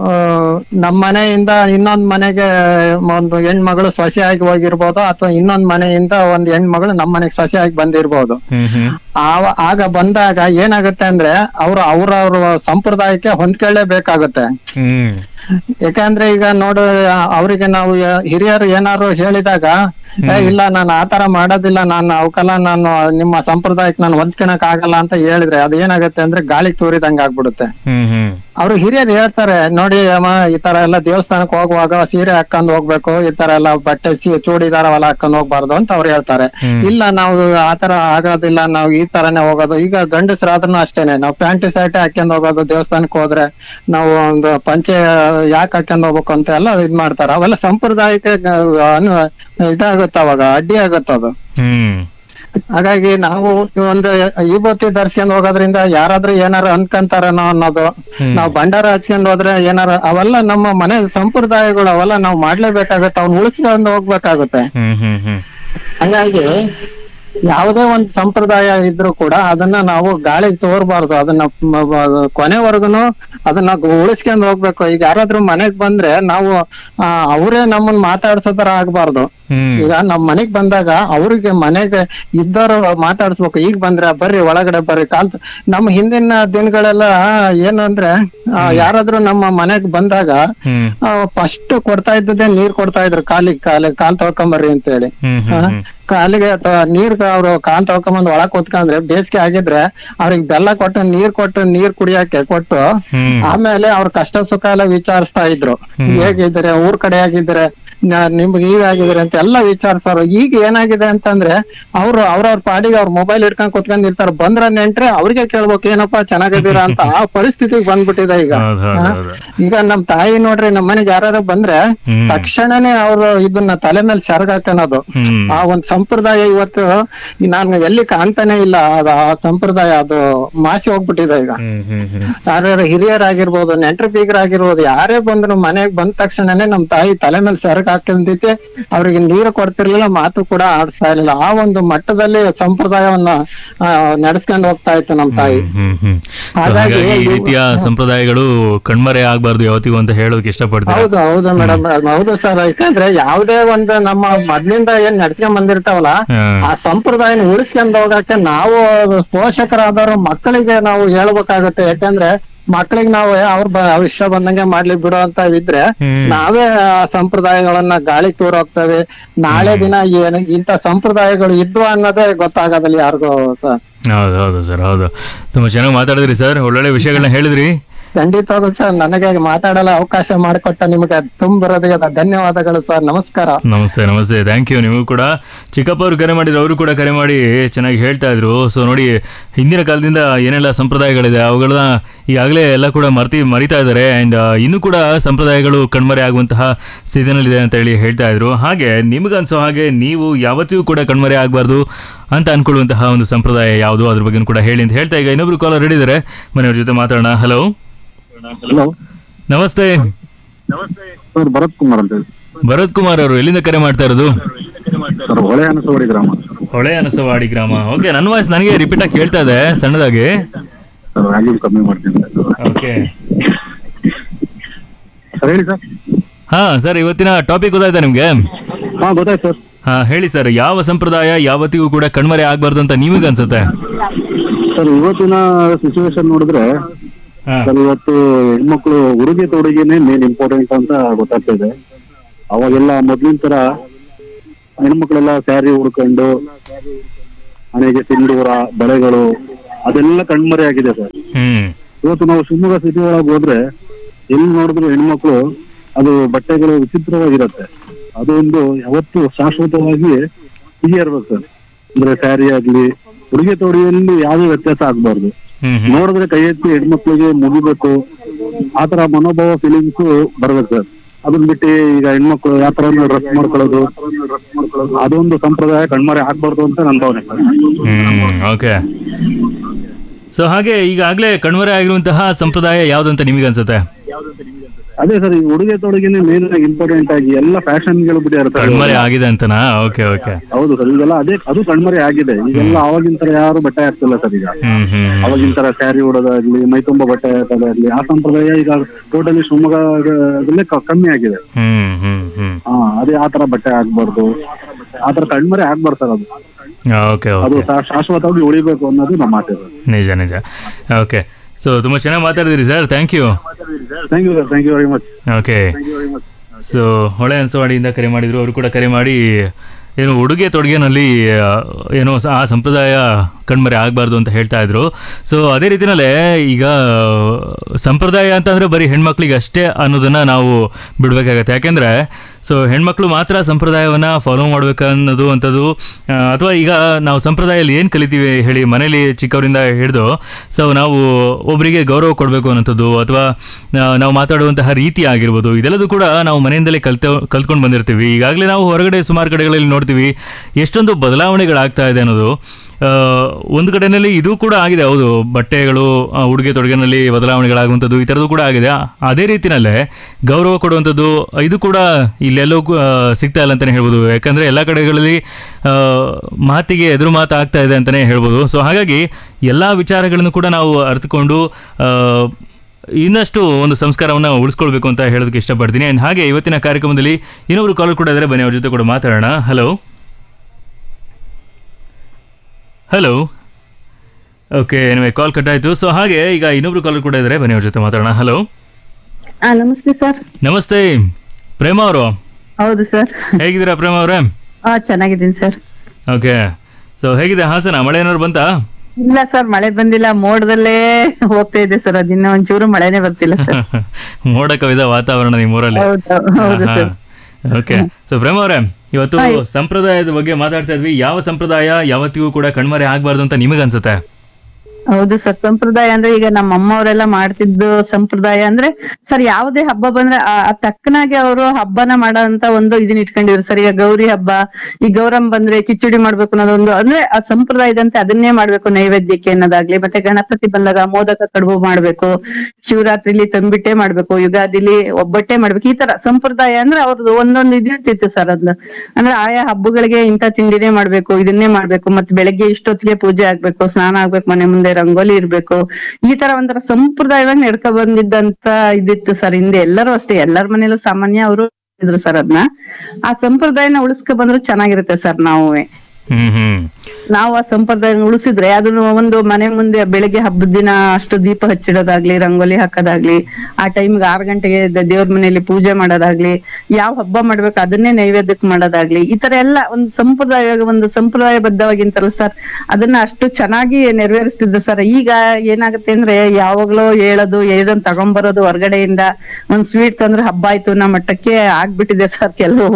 Speaker 9: ನಮ್ಮ ಮನೆಯಿಂದ ಇನ್ನೊಂದ್ ಮನೆಗೆ ಒಂದು ಹೆಣ್ಮಗಳು ಸೊಸೆಯಾಗಿ ಹೋಗಿರ್ಬೋದು ಅಥವಾ ಇನ್ನೊಂದ್ ಮನೆಯಿಂದ ಒಂದ್ ಹೆಣ್ಮಗಳು ನಮ್ಮ ಮನೆಗೆ ಸೊಸೆಯಾಗಿ ಬಂದಿರ್ಬೋದು
Speaker 1: ಹ್ಮ್ ಹ್ಮ್
Speaker 9: ಆವ- ಆಗ ಬಂದಾಗ ಏನಾಗುತ್ತೆ ಅಂದ್ರೆ ಅವ್ರು ಅವ್ರವ್ರ ಸಂಪ್ರದಾಯಕ್ಕೆ ಹೊಂದ್ಕೊಳ್ಳೇಬೇಕಾಗುತ್ತೆ
Speaker 1: ಹ್ಮ್
Speaker 9: ಯಾಕಂದ್ರೆ ಈಗ ನೋಡು ಅವರಿಗೆ ನಾವು ಯ- ಹಿರಿಯರು ಏನಾದ್ರು ಹೇಳಿದಾಗ "ಏ, ಇಲ್ಲ ನಾನು ಆತರ ಮಾಡೋದಿಲ್ಲ ನಾನು ಅವಕ್ಕೆಲ್ಲ ನಾನು ನಿಮ್ಮ ಸಂಪ್ರದಾಯಕ್ಕೆ ನಾನು ಹೊಂದ್ಕೊಳಕ್ ಆಗಲ್ಲ ಅಂತ ಹೇಳಿದ್ರೆ ಅದು ಏನಾಗುತ್ತೆ ಅಂದ್ರೆ ಗಾಳಿ ತೂರಿದಂಗ ಆಗ್ಬಿಡುತ್ತೆ
Speaker 1: ಹ್ಮ್ ಹ್ಮ್
Speaker 9: ಅವ್ರು ಹಿರಿಯರು ಹೇಳ್ತಾರೆ ನೋಡಿ ಅಮ್ಮ ಈ ತರ ಎಲ್ಲ ದೇವಸ್ಥಾನಕ್ಕೆ ಹೋಗುವಾಗ ಸೀರೆ ಹಾಕೊಂಡ್ ಹೋಗ್ಬೇಕು ಈ ತರ ಎಲ್ಲ ಬಟ್ಟೆ ಸಿ- ಚೂಡಿದಾರ ಎಲ್ಲ ಹಾಕೊಂಡ್ ಹೋಗ್ಬಾರ್ದು ಅಂತ ಅವ್ರು ಹೇಳ್ತಾರೆ ಇಲ್ಲ ನಾವು ಆತರ ಆಗೋದಿಲ್ಲ ನಾವು ಈ ತರನೇ ಹೋಗೋದು ಈಗ ಗಂಡಸರಾದ್ರೂ ಅಷ್ಟೇನೆ ನಾವು ಪ್ಯಾಂಟ್ ಶರ್ಟ್ ಹಾಕೊಂಡ್ ಹೋಗೋದು ದೇವಸ್ಥಾನಕ್ಕೆ ಹೋದ್ರೆ ನಾವು ಒಂದು ಪಂಚೆ ಯಾಕೆ ಹಾಕೊಂಡ್ ಹೋಗ್ಬೇಕು ಅಂತ ಎಲ್ಲ ಇದ್ ಮಾಡ್ತಾರ ಅವೆಲ್ಲ ಸಂಪ್ರದಾಯಕ್ಕೆ ಗ- ಅನು ಇದಾಗುತ್ತೆ ಅವಾಗ ಅಡ್ಡಿ ಆಗುತ್ತೆ ಅದು
Speaker 1: ಹ್ಮ್
Speaker 9: ಹಾಗಾಗಿ ನಾವು ಒಂದು ವಿಭೂತಿ ಧರ್ಸ್ಕೊಂಡ್ ಹೋಗೋದ್ರಿಂದ ಯಾರಾದ್ರೂ ಏನಾರು ಅನ್ಕಂತಾರನೋ ಅನ್ನೋದು ನಾವು ಭಂಡಾರ ಹಚ್ಕೊಂಡ್ ಹೋದ್ರೆ ಏನಾರ ಅವೆಲ್ಲ ನಮ್ಮ ಮನೆ ಸಂಪ್ರದಾಯಗಳು ಅವೆಲ್ಲ ನಾವು ಮಾಡ್ಲೇಬೇಕಾಗತ್ತೆ ಅವ್ನ ಉಳಿಸ್ಕೊಂಡು ಹೋಗ್ಬೇಕಾಗುತ್ತೆ
Speaker 1: ಹ್ಮ್ ಹ್ಮ್ ಹ್ಮ್
Speaker 9: ಹಂಗಾಗಿ ಯಾವುದೇ ಒಂದು ಸಂಪ್ರದಾಯ ಇದ್ರೂ ಕೂಡ ಅದನ್ನ ನಾವು ಗಾಳಿಗೆ ತೋರ್ಬಾರ್ದು ಅದನ್ನ ಮ- ಮ- ಕೊನೆವರೆಗೂನು ಅದನ್ನ ಉಳಿಸ್ಕೊಂಡ್ ಹೋಗ್ಬೇಕು ಈಗ ಯಾರಾದ್ರೂ ಮನೆಗ್ ಬಂದ್ರೆ ನಾವು ಆ, ಅವರೇ ನಮ್ಮನ್ನ ಮಾತಾಡ್ಸೋ ತರ ಆಗ್ಬಾರ್ದು
Speaker 1: ಹ್ಮ್
Speaker 9: ಈಗ ನಮ್ ಮನೆಗ್ ಬಂದಾಗ ಅವ್ರಿಗೆ ಮನೆಗೆ ಇದ್ದವರು ಮಾತಾಡ್ಸ್ಬೇಕು ಈಗ ಬಂದ್ರೆ ಬರ್ರಿ ಒಳಗಡೆ ಬರ್ರಿ ಕಾಲ್ ತ- ನಮ್ಮ ಹಿಂದಿನ ದಿನಗಳೆಲ್ಲ ಏನು ಅಂದ್ರೆ ಆ, ಯಾರಾದ್ರೂ ನಮ್ಮ ಮನೆಗ್ ಬಂದಾಗ
Speaker 1: ಹ್ಮ್
Speaker 9: ಫಸ್ಟ್ ಕೊಡ್ತಾ ಇದ್ದದ್ದೇ ನೀರ್ ಕೊಡ್ತಾ ಇದ್ರು ಕಾಲಿಗೆ ಕಾಲಿಗೆ ಕಾಲ್ ತೊಳ್ಕೊಂಬರ್ರಿ ಅಂತ ಹೇಳಿ
Speaker 1: ಹ್ಮ್
Speaker 9: ಆ,
Speaker 1: ಹ್ಮ್ ಹ್ಮ್
Speaker 9: ಕಾಲಿಗೆ ಅಥವಾ ನೀರ್ ಅವ್ರು ಕಾಲ್ ತೊಳ್ಕೊಂಬಂದ್ ಒಳಗ್ ಕೂತ್ಕೊಂಡ್ರೆ ಬೇಸಿಗೆ ಆಗಿದ್ರೆ ಅವ್ರಿಗೆ ಬೆಲ್ಲ ಕೊಟ್ಟು ನೀರ್ ಕೊಟ್ಟು ನೀರ್ ಕುಡಿಯಕ್ಕೆ ಕೊಟ್ಟು
Speaker 1: ಹ್ಮ್
Speaker 9: ಆಮೇಲೆ ಅವ್ರ ಕಷ್ಟ ಸುಖ ಎಲ್ಲ ವಿಚಾರಿಸ್ತಾ ಇದ್ರು ಹೇಗಿದ್ರೆ ಊರ್ ಕಡೆ ಆಗಿದ್ರೆ ನ- ನಿಮ್ಗೆ ಹೀಗಾಗಿದ್ರೆ ಅಂತ ಎಲ್ಲ ವಿಚಾರಿಸೋರು ಈಗ ಏನಾಗಿದೆ ಅಂತಂದ್ರೆ ಅವ್ರು ಅವ್ರವ್ರ ಪಾಡಿಗೆ ಅವ್ರ ಮೊಬೈಲ್ ಇಟ್ಕೊಂಡ್ ಕುತ್ಕೊಂಡಿರ್ತಾರ ಬಂದ್ರ ನೆಂಟ್ರೆ ಅವ್ರಿಗೆ ಕೇಳ್ಬೇಕು ಏನಪ್ಪಾ ಚೆನ್ನಾಗಿದ್ದೀರಾ ಅಂತ ಆ ಪರಿಸ್ಥಿತಿಗೆ ಬಂದ್ಬಿಟ್ಟಿದೆ ಈಗ
Speaker 1: ಹೌದು ಹೌದು
Speaker 9: ಆ?
Speaker 1: ಹೌದು
Speaker 9: ಈಗ ನಮ್ ತಾಯಿ ನೋಡ್ರಿ ನಮ್ ಮನೆಗೆ ಯಾರು ಬಂದ್ರೆ
Speaker 1: ಹ್ಮ್.
Speaker 9: ತಕ್ಷಣನೇ ಅವ್ರು ಇದನ್ನ ತಲೆ ಮೇಲೆ ಸೆರಗ್ ಹಾಕೋದು
Speaker 1: ಹ್ಮ್
Speaker 9: ಆ ಒಂದ್ ಸಂಪ್ರದಾಯ ಇವತ್ತು ಈ ನಾನು ಎಲ್ಲಿ ಕಾಣ್ತಾನೆ ಇಲ್ಲ ಅದು ಆ ಸಂಪ್ರದಾಯ ಅದು ಮಾಸಿ ಹೋಗ್ಬಿಟ್ಟಿದೆ ಈಗ
Speaker 1: ಹ್ಮ್ ಹ್ಮ್ ಹ್ಮ್
Speaker 9: ಯಾರ್ಯಾರು ಹಿರಿಯರಾಗಿರ್ಬೋದು ನೆಂಟರು ಬೀಗರಾಗಿರ್ಬೋದು ಯಾರೇ ಬಂದ್ರು ಮನೆಗ್ ಬಂದ ತಕ್ಷಣನೇ ನಮ್ ತಾಯಿ ತಲೆ ಮೇಲೆ ಸೆರಗ್ ಹಾಕಿದ್ದೈತೆ ಅವ್ರಿಗೆ ನೀರು ಕೊಡ್ತಿರ್ಲಿಲ್ಲ ಮಾತು ಕೂಡ ಆಡಿಸ್ತಾ ಇರ್ಲಿಲ್ಲ ಆ ಒಂದು ಮಟ್ಟದಲ್ಲಿ ಸಂಪ್ರದಾಯವನ್ನ ಆ, ನಡ್ಸ್ಕೊಂಡ್ ಹೋಗ್ತಾ ಇತ್ತು ನಮ್ ತಾಯಿ
Speaker 1: ಹ್ಮ್ ಹ್ಮ್ So,
Speaker 9: ಹಾಗಾಗಿ
Speaker 1: ಹಾಗಾಗಿ ಈ
Speaker 9: ಇವು-
Speaker 1: ರೀತಿಯ ಸಂಪ್ರದಾಯಗಳು ಕಣ್ಮರೆ ಆಗ್ಬಾರ್ದು ಯಾವತ್ತಿಗೂ ಅಂತ ಹೇಳೋದಕ್ಕೆ ಇಷ್ಟಪಡ್ತೀನಿ
Speaker 9: ಹೌದು ಹೌದು ಮೇಡಮ್ ಹೌದು ಸರ್ ಯಾಕಂದ್ರೆ ಯಾವುದೇ ಒಂದು ನಮ್ಮ ಮೊದ್ಲಿಂದ ಏನ್ ನಡ್ಸ್ಕೊಂಡ್ ಬಂದಿರ್ತಾವಲ್ಲ ಆ ಸಂಪ್ರದಾಯನ ಉಳಿಸ್ಕೊಂಡ್ ಹೋಗಕ್ಕೆ ನಾವು ಪೋಷಕರಾದವರು ಮಕ್ಕಳಿಗೆ ನಾವು ಹೇಳ್ಬೇಕಾಗತ್ತೆ ಯಾಕಂದ್ರೆ ಮಕ್ಕಳಿಗೆ ನಾವು ಏ, ಅವ್ರ ಬ- ಅವ್ರ ಇಷ್ಟ ಬಂದಂಗೆ ಮಾಡ್ಲಿ ಬಿಡು ಅಂತ ಇದ್ರೆ
Speaker 1: ಹ್ಮ್.
Speaker 9: ನಾವೇ ಆ ಸಂಪ್ರದಾಯಗಳನ್ನ ಗಾಳಿ ತೂರ್ ಹೋಗ್ತೇವೆ ನಾಳೆ ದಿನ ಏನು ಇಂಥ ಸಂಪ್ರದಾಯಗಳು ಇದ್ವು ಅನ್ನೋದೇ ಗೊತ್ತಾಗೋದಿಲ್ಲ ಯಾರಿಗೂ ಸರ್
Speaker 1: ಹೌದು ಹೌದು ಸರ್ ಹೌದು ತುಂಬಾ ಚೆನ್ನಾಗಿ ಮಾತಾಡಿದ್ರಿ ಸರ್ ಒಳ್ಳೊಳ್ಳೆ ವಿಷಯಗಳನ್ನ ಹೇಳಿದ್ರಿ
Speaker 9: ಖಂಡಿತವಾಗೂ ಸರ್ ನನಗೆ ಮಾತಾಡಲು ಅವಕಾಶ ಮಾಡಿಕೊಟ್ಟ ನಿಮಗೆ ತುಂಬ ಹೃದಯದ ಧನ್ಯವಾದಗಳು ಸರ್ ನಮಸ್ಕಾರ
Speaker 1: ನಮಸ್ತೆ ನಮಸ್ತೆ ಥ್ಯಾಂಕ್ ಯು ನೀವು ಕೂಡ ಚಿಕ್ಕಪ್ಪ ಅವರು ಕರೆ ಮಾಡಿದ್ರು ಅವರು ಕೂಡ ಕರೆ ಮಾಡಿ ಚೆನ್ನಾಗಿ ಹೇಳ್ತಾ ಇದ್ರು ಸೊ ನೋಡಿ ಹಿಂದಿನ ಕಾಲದಿಂದ ಏನೆಲ್ಲ ಸಂಪ್ರದಾಯಗಳಿದೆ ಅವುಗಳನ್ನ ಈಗಾಗಲೇ ಎಲ್ಲ ಕೂಡ ಮರ್ತಿ ಮರಿತಾ ಇದ್ದಾರೆ ಆ್ಯಂಡ್ ಇನ್ನೂ ಕೂಡ ಸಂಪ್ರದಾಯಗಳು ಕಣ್ಮರೆ ಆಗುವಂತಹ ಸ್ಥಿತಿನಲ್ಲಿದೆ ಅಂತ ಹೇಳಿ ಹೇಳ್ತಾ ಇದ್ರು ಹಾಗೆ ನಿಮಗನ್ಸೋ ಹಾಗೆ ನೀವು ಯಾವತ್ತಿಗೂ ಕೂಡ ಕಣ್ಮರೆ ಆಗಬಾರ್ದು ಅಂತ ಅನ್ಕೊಳ್ಳುವಂತಹ ಒಂದು ಸಂಪ್ರದಾಯ ಯಾವುದು ಅದ್ರ ಬಗ್ಗೆ ಕೂಡ ಹೇಳಿ ಅಂತ ಹೇಳ್ತಾ ಈಗ ಇನ್ನೊಬ್ರು ಕಾಲರ್ ಇದ್ದಾರೆ ಮನೆಯವ್ರ ಜೊತೆ ಮಾತಾಡೋಣ ಹಲೋ
Speaker 10: ಹಲೋ
Speaker 1: ನಮಸ್ತೆ
Speaker 10: ಸರ್ ಭರತ್ ಕುಮಾರ್ ಅಂತ ಹೇಳಿ
Speaker 1: ಭರತ್ ಕುಮಾರ್ ಅವರು ಎಲ್ಲಿಂದ ಕರೆ ಮಾಡ್ತಾ ಇರೋದು
Speaker 10: ಸರ್ ಹೊಳೆ ಅನಸವಾಡಿ ಗ್ರಾಮ
Speaker 1: ಹೊಳೆ ಅನಸವಾಡಿ ಗ್ರಾಮ ಓಕೆ ನನ್ನ ವಾಯ್ಸ್ ನನಗೆ ರಿಪೀಟ್ ಆಗಿ ಕೇಳ್ತಾ ಇದೆ ಸಣ್ಣದಾಗಿ
Speaker 10: ಸರ್ ವ್ಯಾಲ್ಯೂಮ್ ಕಮ್ಮಿ ಮಾಡ್ತೀನಿ
Speaker 1: ಓಕೆ
Speaker 10: ಸರ್ ಹೇಳಿ ಸರ್
Speaker 1: ಹಾ ಸರ್ ಇವತ್ತಿನ ಟಾಪಿಕ್ ಗೊತ್ತಾಯ್ತಾ ನಿಮ್ಗೆ
Speaker 10: ಹಾ ಗೊತ್ತಾಯ್ತು ಸರ್
Speaker 1: ಹಾ ಹೇಳಿ ಸರ್ ಯಾವ ಸಂಪ್ರದಾಯ ಯಾವತ್ತಿಗೂ ಕೂಡ ಕಣ್ಮರೆ ಆಗ್ಬಾರ್ದು ಅಂತ ನಿಮಗೆ ಅನ್ಸುತ್ತೆ
Speaker 10: ಸರ್ ಇವತ್ತಿನ ಸಿಚುವೇಶನ್ ನೋಡಿದ್ರೆ
Speaker 1: ಹಾ.
Speaker 10: ಸರ್ ಇವತ್ತು ಹೆಣ್ಮಕ್ಳು ಉಡುಗೆ ತೊಡುಗೆನೆ ಮೇನ್ ಇಂಪಾರ್ಟೆಂಟ್ ಅಂತ ಗೊತ್ತಾಗ್ತಾ ಇದೆ ಅವಾಗೆಲ್ಲ ಮೊದ್ಲಿನ ತರ ಹೆಣ್ಮಕ್ಳೆಲ್ಲ ಸ್ಯಾರಿ ಉಡ್ಕೊಂಡು ಮನೆಗೆ ಸಿಂಧೂರ ಬಳೆಗಳು ಅದೆಲ್ಲ ಕಣ್ಮರೆ ಆಗಿದೆ ಸರ್
Speaker 1: ಹ್ಮ್
Speaker 10: ಇವತ್ತು ನಾವು ಶಿವಮೊಗ್ಗ ಸಿಟಿ ಒಳಗೆ ಹೋದ್ರೆ ಎಲ್ಲಿ ನೋಡಿದ್ರು ಹೆಣ್ಮಕ್ಳು ಅದು ಬಟ್ಟೆಗಳು ವಿಚಿತ್ರವಾಗಿರುತ್ತೆ ಅದು ಒಂದು ಯಾವತ್ತು ಶಾಶ್ವತವಾಗಿ ಹೀಗೆ ಇರ್ಬೇಕು ಸರ್ ಅಂದ್ರೆ ಸ್ಯಾರಿ ಆಗ್ಲಿ ಉಡುಗೆ ತೊಡುಗೆಯಲ್ಲಿ ಯಾವುದೇ ವ್ಯತ್ಯಾಸ ಆಗ್ಬಾರ್ದು
Speaker 1: ಹ್ಮ್ ಹ್ಮ್
Speaker 10: ನೋಡಿದ್ರೆ ಕೈ ಎತ್ತಿ ಹೆಣ್ಮಕ್ಳಿಗೆ ಮುಗಿಬೇಕು ಆತರ ಮನೋಭಾವ ಫೀಲಿಂಗ್ಸ್ ಬರ್ಬೇಕು ಸರ್ ಅದನ್ನ ಬಿಟ್ಟು ಈಗ ಹೆಣ್ಮಕ್ಳು ಯಾವ ತರ ಡ್ರೆಸ್ ಮಾಡ್ಕೊಳ್ಳೋದು ಅದೊಂದು ಸಂಪ್ರದಾಯ ಕಣ್ಮರೆ ಆಗ್ಬಾರ್ದು ಅಂತ ನನ್ನ ಭಾವನೆ ಸರ್
Speaker 1: ಹ್ಮ್ ಓಕೆ ಸೊ ಹಾಗೆ ಈಗಾಗಲೇ ಕಣ್ಮರೆ ಆಗಿರುವಂತಹ ಸಂಪ್ರದಾಯ ಯಾವ್ದಂತ ನಿಮಗೆ ಅನ್ಸುತ್ತೆ
Speaker 10: ಅದೇ ಸರ್ ಈ ಉಡುಗೆ ತೊಡುಗೆನೆ ಮೇನ್ ಆಗಿ ಇಂಪಾರ್ಟೆಂಟ್ ಆಗಿ ಎಲ್ಲ ಫ್ಯಾಷನ್ಗಳು ಬಿಟ್ಟಿದ್ದಾರೆ ಸರ್
Speaker 1: ಕಣ್ಮರೆ ಆಗಿದೆ ಅಂತನಾ ಓಕೆ ಓಕೆ
Speaker 10: ಹೌದು ಸರ್ ಈಗೆಲ್ಲ ಅದೇ ಅದು ಕಣ್ಮರೆ ಆಗಿದೆ ಈಗೆಲ್ಲ ಅವಾಗಿನ ತರ ಯಾರು ಬಟ್ಟೆ ಹಾಕ್ತಿಲ್ಲ ಸರ್ ಈಗ
Speaker 1: ಹ್ಮ್ ಹ್ಮ್
Speaker 10: ಅವಾಗಿನ ತರ ಸ್ಯಾರಿ ಉಡೋದಾಗ್ಲಿ ಮೈ ತುಂಬಾ ಬಟ್ಟೆ ಹಾಕೋದಾಗ್ಲಿ ಆ ಸಂಪ್ರದಾಯ ಈಗ ಟೋಟಲಿ ಶಿವಮೊಗ್ಗದಲ್ಲೇ ಕ- ಕಮ್ಮಿ ಆಗಿದೆ
Speaker 1: ಹ್ಮ್ ಹ್ಮ್ ಹ್ಮ್
Speaker 10: ಹಾ ಅದೇ ಆ ತರ ಬಟ್ಟೆ ಹಾಕ್ಬಾರ್ದು ಆ ತರ ಕಣ್ಮರೆ ಆಗ್ಬಾರ್ದು ಸರ್ ಅದು
Speaker 1: ಓಕೆ
Speaker 10: ಅದು
Speaker 1: ಓಕೆ
Speaker 10: ಶಾ- ಶಾಶ್ವತವಾಗಿ ಉಳಿಬೇಕು ಅನ್ನೋದು ನಮ್ಮ ಮಾತು ಸರ್
Speaker 1: ನಿಜ ನಿಜ ಓಕೆ ಸೊ ತುಂಬ ಚೆನ್ನಾಗಿ ಮಾತಾಡಿದಿರಿ sir thank you
Speaker 10: thank you sir thank you very much
Speaker 1: okay so ಹೊಳೆ ಅನ್ಸವಾಡಿಯಿಂದ ಕರೆ ಮಾಡಿದ್ರು ಅವರು ಕೂಡ ಕರೆ ಮಾಡಿ ಏನು ಉಡುಗೆ ತೊಡುಗೆನಲ್ಲಿ ಆ, ಏನೋ ಸ- ಆ ಸಂಪ್ರದಾಯ ಕಣ್ಮರೆ ಆಗಬಾರ್ದು ಅಂತ ಹೇಳ್ತಾ ಇದ್ರು ಸೊ ಅದೇ ರೀತಿನಲ್ಲೇ ಈಗ ಸಂಪ್ರದಾಯ ಅಂತಂದರೆ ಬರೀ ಹೆಣ್ಮಕ್ಳಿಗೆ ಅಷ್ಟೇ ಅನ್ನೋದನ್ನು ನಾವು ಬಿಡಬೇಕಾಗತ್ತೆ ಯಾಕೆಂದರೆ ಸೊ ಹೆಣ್ಮಕ್ಳು ಮಾತ್ರ ಸಂಪ್ರದಾಯವನ್ನು ಫಾಲೋ ಮಾಡ್ಬೇಕನ್ನೋದು ಅಂಥದ್ದು ಆ, ಅಥವಾ ಈಗ ನಾವು ಸಂಪ್ರದಾಯದಲ್ಲಿ ಏನು ಕಲಿತೀವಿ ಹೇಳಿ ಮನೇಲಿ ಚಿಕ್ಕವರಿಂದ ಹಿಡಿದು ಸೊ ನಾವು ಒಬ್ಬರಿಗೆ ಗೌರವ ಕೊಡಬೇಕು ಅನ್ನೋಂಥದ್ದು ಅಥವಾ ಆ, ನಾವು ಮಾತಾಡುವಂತಹ ರೀತಿ ಆಗಿರ್ಬೋದು ಇದೆಲ್ಲದೂ ಕೂಡ ನಾವು ಮನೆಯಿಂದಲೇ ಕಲ್ತ ಕಲ್ತ್ಕೊಂಡು ಬಂದಿರ್ತೀವಿ ಈಗಾಗಲೇ ನಾವು ಹೊರಗಡೆ ಸುಮಾರು ಕಡೆಗಳಲ್ಲಿ ನೋಡ್ತೀವಿ ಎಷ್ಟೊಂದು ಬದಲಾವಣೆಗಳಾಗ್ತಾ ಇದೆ ಅನ್ನೋದು ಆ, ಒಂದು ಕಡೆಯಲ್ಲಿ ಇದು ಕೂಡ ಆಗಿದೆ ಹೌದು ಬಟ್ಟೆಗಳು ಆ, ಉಡುಗೆ ತೊಡುಗೆನಲ್ಲಿ ಬದಲಾವಣೆಗಳಾಗುವಂಥದ್ದು ಈ ಥರದ್ದು ಕೂಡ ಆಗಿದೆ ಅದೇ ರೀತಿನಲ್ಲೇ ಗೌರವ ಕೊಡುವಂಥದ್ದು ಇದು ಕೂಡ ಇಲ್ಲೆಲ್ಲೂ ಕೂ- ಆ, ಸಿಗ್ತಾ ಇಲ್ಲ ಅಂತಲೇ ಹೇಳ್ಬೋದು ಯಾಕಂದರೆ ಎಲ್ಲ ಕಡೆಗಳಲ್ಲಿ ಆ, ಮಾತಿಗೆ ಎದುರು ಮಾತು ಆಗ್ತಾ ಇದೆ ಅಂತಲೇ ಹೇಳ್ಬೋದು ಸೊ ಹಾಗಾಗಿ ಎಲ್ಲ ವಿಚಾರಗಳನ್ನು ಕೂಡ ನಾವು ಅರ್ಥಕೊಂಡು ಆ, ಇನ್ನಷ್ಟು ಒಂದು ಸಂಸ್ಕಾರವನ್ನು ಉಳಿಸ್ಕೊಳ್ಬೇಕು ಅಂತ ಹೇಳೋದಕ್ಕೆ ಇಷ್ಟಪಡ್ತೀನಿ ಆ್ಯಂಡ್ ಹಾಗೆ ಇವತ್ತಿನ ಕಾರ್ಯಕ್ರಮದಲ್ಲಿ ಇನ್ನೊಬ್ರು ಕಾಲರ್ ಕೂಡ ಇದ್ದಾರೆ ಬನ್ನಿ ಅವ್ರ ಜೊತೆ ಕೂಡ ಮಾತಾಡೋಣ ಹಲೋ ಹಲೋ ಓಕೆ ನಿಮಗೆ ಕಾಲ್ ಕಟ್ ಆಯಿತು ಸೊ ಹಾಗೆ ಈಗ ಇನ್ನೊಬ್ರು ಕಾಲರ್ ಕೂಡ ಇದ್ದಾರೆ ಬನ್ನಿ ಅವ್ರ ಜೊತೆ ಮಾತಾಡೋಣ ಹಲೋ
Speaker 11: ಹಾ ನಮಸ್ತೆ ಸರ್
Speaker 1: ನಮಸ್ತೆ ಪ್ರೇಮ ಅವರು
Speaker 11: ಹೌದು ಸರ್
Speaker 1: ಹೇಗಿದ್ದೀರಾ ಪ್ರೇಮ ಅವರೇ
Speaker 11: ಹಾ ಚೆನ್ನಾಗಿದ್ದೀನಿ ಸರ್
Speaker 1: ಓಕೆ ಸೊ ಹೇಗಿದೆ ಹಾಸನ ಮಳೆ ಏನಾದ್ರು ಬಂತಾ
Speaker 11: ಇಲ್ಲ ಸರ್ ಮಳೆ ಬಂದಿಲ್ಲ ಮೋಡದಲ್ಲೇ ಹೋಗ್ತಾ ಇದೆ ಸರ್ ಅದಿನ್ನ ಒಂಚೂರು ಮಳೆನೇ ಬರ್ತಿಲ್ಲ ಸರ್
Speaker 1: ಮೋಡ ಕವಿದ ವಾತಾವರಣ ನಿಮ್ಮೂರಲ್ಲಿ
Speaker 11: ಹೌದು ಹೌದು ಸರ್
Speaker 1: ಓಕೆ ಸೊ ಪ್ರೇಮ ಅವರೇ ಇವತ್ತು ಸಂಪ್ರದಾಯದ ಬಗ್ಗೆ ಮಾತಾಡ್ತಾ ಇದ್ವಿ ಯಾವ ಸಂಪ್ರದಾಯ ಯಾವತ್ತಿಗೂ ಕೂಡ ಕಣ್ಮರೆ ಆಗ್ಬಾರ್ದು ಅಂತ ನಿಮಗನ್ಸುತ್ತೆ
Speaker 11: ಹೌದು ಸರ್ ಸಂಪ್ರದಾಯ ಅಂದ್ರೆ ಈಗ ನಮ್ಮ ಅಮ್ಮವರೆಲ್ಲ ಮಾಡ್ತಿದ್ದು ಸಂಪ್ರದಾಯ ಅಂದ್ರೆ ಸರ್ ಯಾವುದೇ ಹಬ್ಬ ಬಂದ್ರೆ ಆ ಆ ತಕ್ಕನಾಗೆ ಅವರು ಹಬ್ಬನ ಮಾಡೋ ಅಂತ ಒಂದು ಇದನ್ನ ಇಟ್ಕೊಂಡಿದ್ರು ಸರ್ ಈಗ ಗೌರಿ ಹಬ್ಬ ಈ ಗೌರಮ್ಮ ಬಂದ್ರೆ ಕಿಚಡಿ ಮಾಡ್ಬೇಕು ಅನ್ನೋದೊಂದು ಅಂದ್ರೆ ಆ ಸಂಪ್ರದಾಯದಂತೆ ಅದನ್ನೇ ಮಾಡ್ಬೇಕು ನೈವೇದ್ಯಕ್ಕೆ ಅನ್ನೋದಾಗ್ಲಿ ಮತ್ತೆ ಗಣಪತಿ ಬಂದಾಗ ಮೋದಕ ಕಡುಬು ಮಾಡ್ಬೇಕು ಶಿವರಾತ್ರಿಲಿ ತಂಬಿಟ್ಟೆ ಮಾಡ್ಬೇಕು ಯುಗಾದಿಲಿ ಒಬ್ಬಟ್ಟೆ ಮಾಡ್ಬೇಕು ಈ ತರ ಸಂಪ್ರದಾಯ ಅಂದ್ರೆ ಅವ್ರದ್ದು ಒಂದೊಂದು ಇದಿರ್ತಿತ್ತು ಸರ್ ಅದ್ನ ಅಂದ್ರೆ ಆಯಾ ಹಬ್ಬಗಳಿಗೆ ಇಂಥ ತಿಂಡಿನೇ ಮಾಡ್ಬೇಕು ಇದನ್ನೇ ಮಾಡ್ಬೇಕು ಮತ್ತೆ ಬೆಳಗ್ಗೆ ಇಷ್ಟೊತ್ತಿಗೆ ಪೂಜೆ ಆಗ್ಬೇಕು ಸ್ನಾನ ಆಗ್ಬೇಕು ಮನೆ ಮುಂದೆ ರಂಗೋಲಿ ಇರ್ಬೇಕು ಈ ತರ ಒಂಥರ ಸಂಪ್ರದಾಯವಾಗಿ ನಡ್ಕೊ ಬಂದಿದ್ದಂತ ಇದಿತ್ತು ಸರ್ ಹಿಂದೆ ಎಲ್ಲರೂ ಅಷ್ಟೇ ಎಲ್ಲರ ಮನೇಲೂ ಸಾಮಾನ್ಯ ಅವರು ಇದ್ರು ಸರ್ ಅದನ್ನ ಆ ಸಂಪ್ರದಾಯನ ಉಳಿಸ್ಕೊ ಬಂದ್ರು ಚೆನ್ನಾಗಿರುತ್ತೆ ಸರ್ ನಾವು
Speaker 1: ಹ್ಮ್ ಹ್ಮ್
Speaker 11: ನಾವು ಆ ಸಂಪ್ರದಾಯ ಉಳಿಸಿದ್ರೆ ಅದನ್ನ ಒಂದು ಮನೆ ಮುಂದೆ ಬೆಳಿಗ್ಗೆ ಹಬ್ಬದ ದಿನ ಅಷ್ಟು ದೀಪ ಹಚ್ಚಿಡೋದಾಗ್ಲಿ ರಂಗೋಲಿ ಹಾಕೋದಾಗ್ಲಿ ಆ ಟೈಮ್ಗೆ ಆರು ಗಂಟೆಗೆ ದ- ದೇವ್ರ ಮನೆಯಲ್ಲಿ ಪೂಜೆ ಮಾಡೋದಾಗ್ಲಿ ಯಾವ ಹಬ್ಬ ಮಾಡ್ಬೇಕು ಅದನ್ನೇ ನೈವೇದ್ಯಕ್ಕೆ ಮಾಡೋದಾಗ್ಲಿ ಈ ತರ ಎಲ್ಲ ಒಂದು ಸಂಪ್ರದಾಯ ಒಂದು ಸಂಪ್ರದಾಯಬದ್ಧವಾಗಿಂತಲ್ಲ ಸರ್ ಅದನ್ನ ಅಷ್ಟು ಚೆನ್ನಾಗಿ ನೆರವೇರಿಸ್ತಿದ್ರು ಸರ್ ಈಗ ಏನಾಗುತ್ತೆ ಅಂದ್ರೆ ಯಾವಾಗ್ಲೋ ಹೇಳೋದು ಏನೊಂದ್ ತಗೊಂಬರೋದು ಹೊರಗಡೆಯಿಂದ ಒಂದ್ ಸ್ವೀಟ್ ತಂದ್ರೆ ಹಬ್ಬ ಆಯ್ತು ಅನ್ನೋ ಮಟ್ಟಕ್ಕೆ ಆಗ್ಬಿಟ್ಟಿದೆ ಸರ್ ಕೆಲವು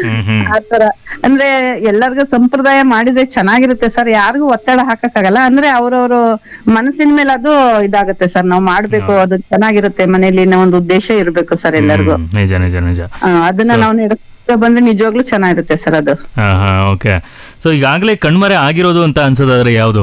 Speaker 11: ಆತರ ಅಂದ್ರೆ ಎಲ್ಲರಿಗೂ ಸಂಪ್ರದಾಯ ಮಾಡಿದ್ರೆ ಚೆನ್ನಾಗಿರುತ್ತೆ ಸರ್ ಯಾರಿಗೂ ಒತ್ತಡ ಹಾಕಕ್ಕಾಗಲ್ಲ ಅಂದ್ರೆ ಅವ್ರವ್ರ ಮನಸ್ಸಿನ ಮೇಲೆ ಅದು ಇದಾಗುತ್ತೆ ಸರ್ ನಾವು ಮಾಡ್ಬೇಕು ಅದು ಚೆನ್ನಾಗಿರುತ್ತೆ ಮನೇಲಿ ಅನ್ನೋ ಒಂದು ಉದ್ದೇಶ ಇರ್ಬೇಕು ಸರ್ ಎಲ್ಲರಿಗೂ
Speaker 1: ಹ್ಮ್, ನಿಜ ನಿಜ ನಿಜ
Speaker 11: ಆ, ಅದನ್ನ ನಾವು ನಡ್ಕೊ ಬಂದ್ರೆ ನಿಜವಾಗ್ಲೂ ಚೆನ್ನಾಗಿರುತ್ತೆ ಸರ್ ಅದು
Speaker 1: ಹಾ ಹಾ ಓಕೆ ಸೊ ಈಗಾಗಲೇ ಕಣ್ಮರೆ ಆಗಿರೋದು ಅಂತ ಅನ್ಸೋದಾದ್ರೆ ಯಾವುದು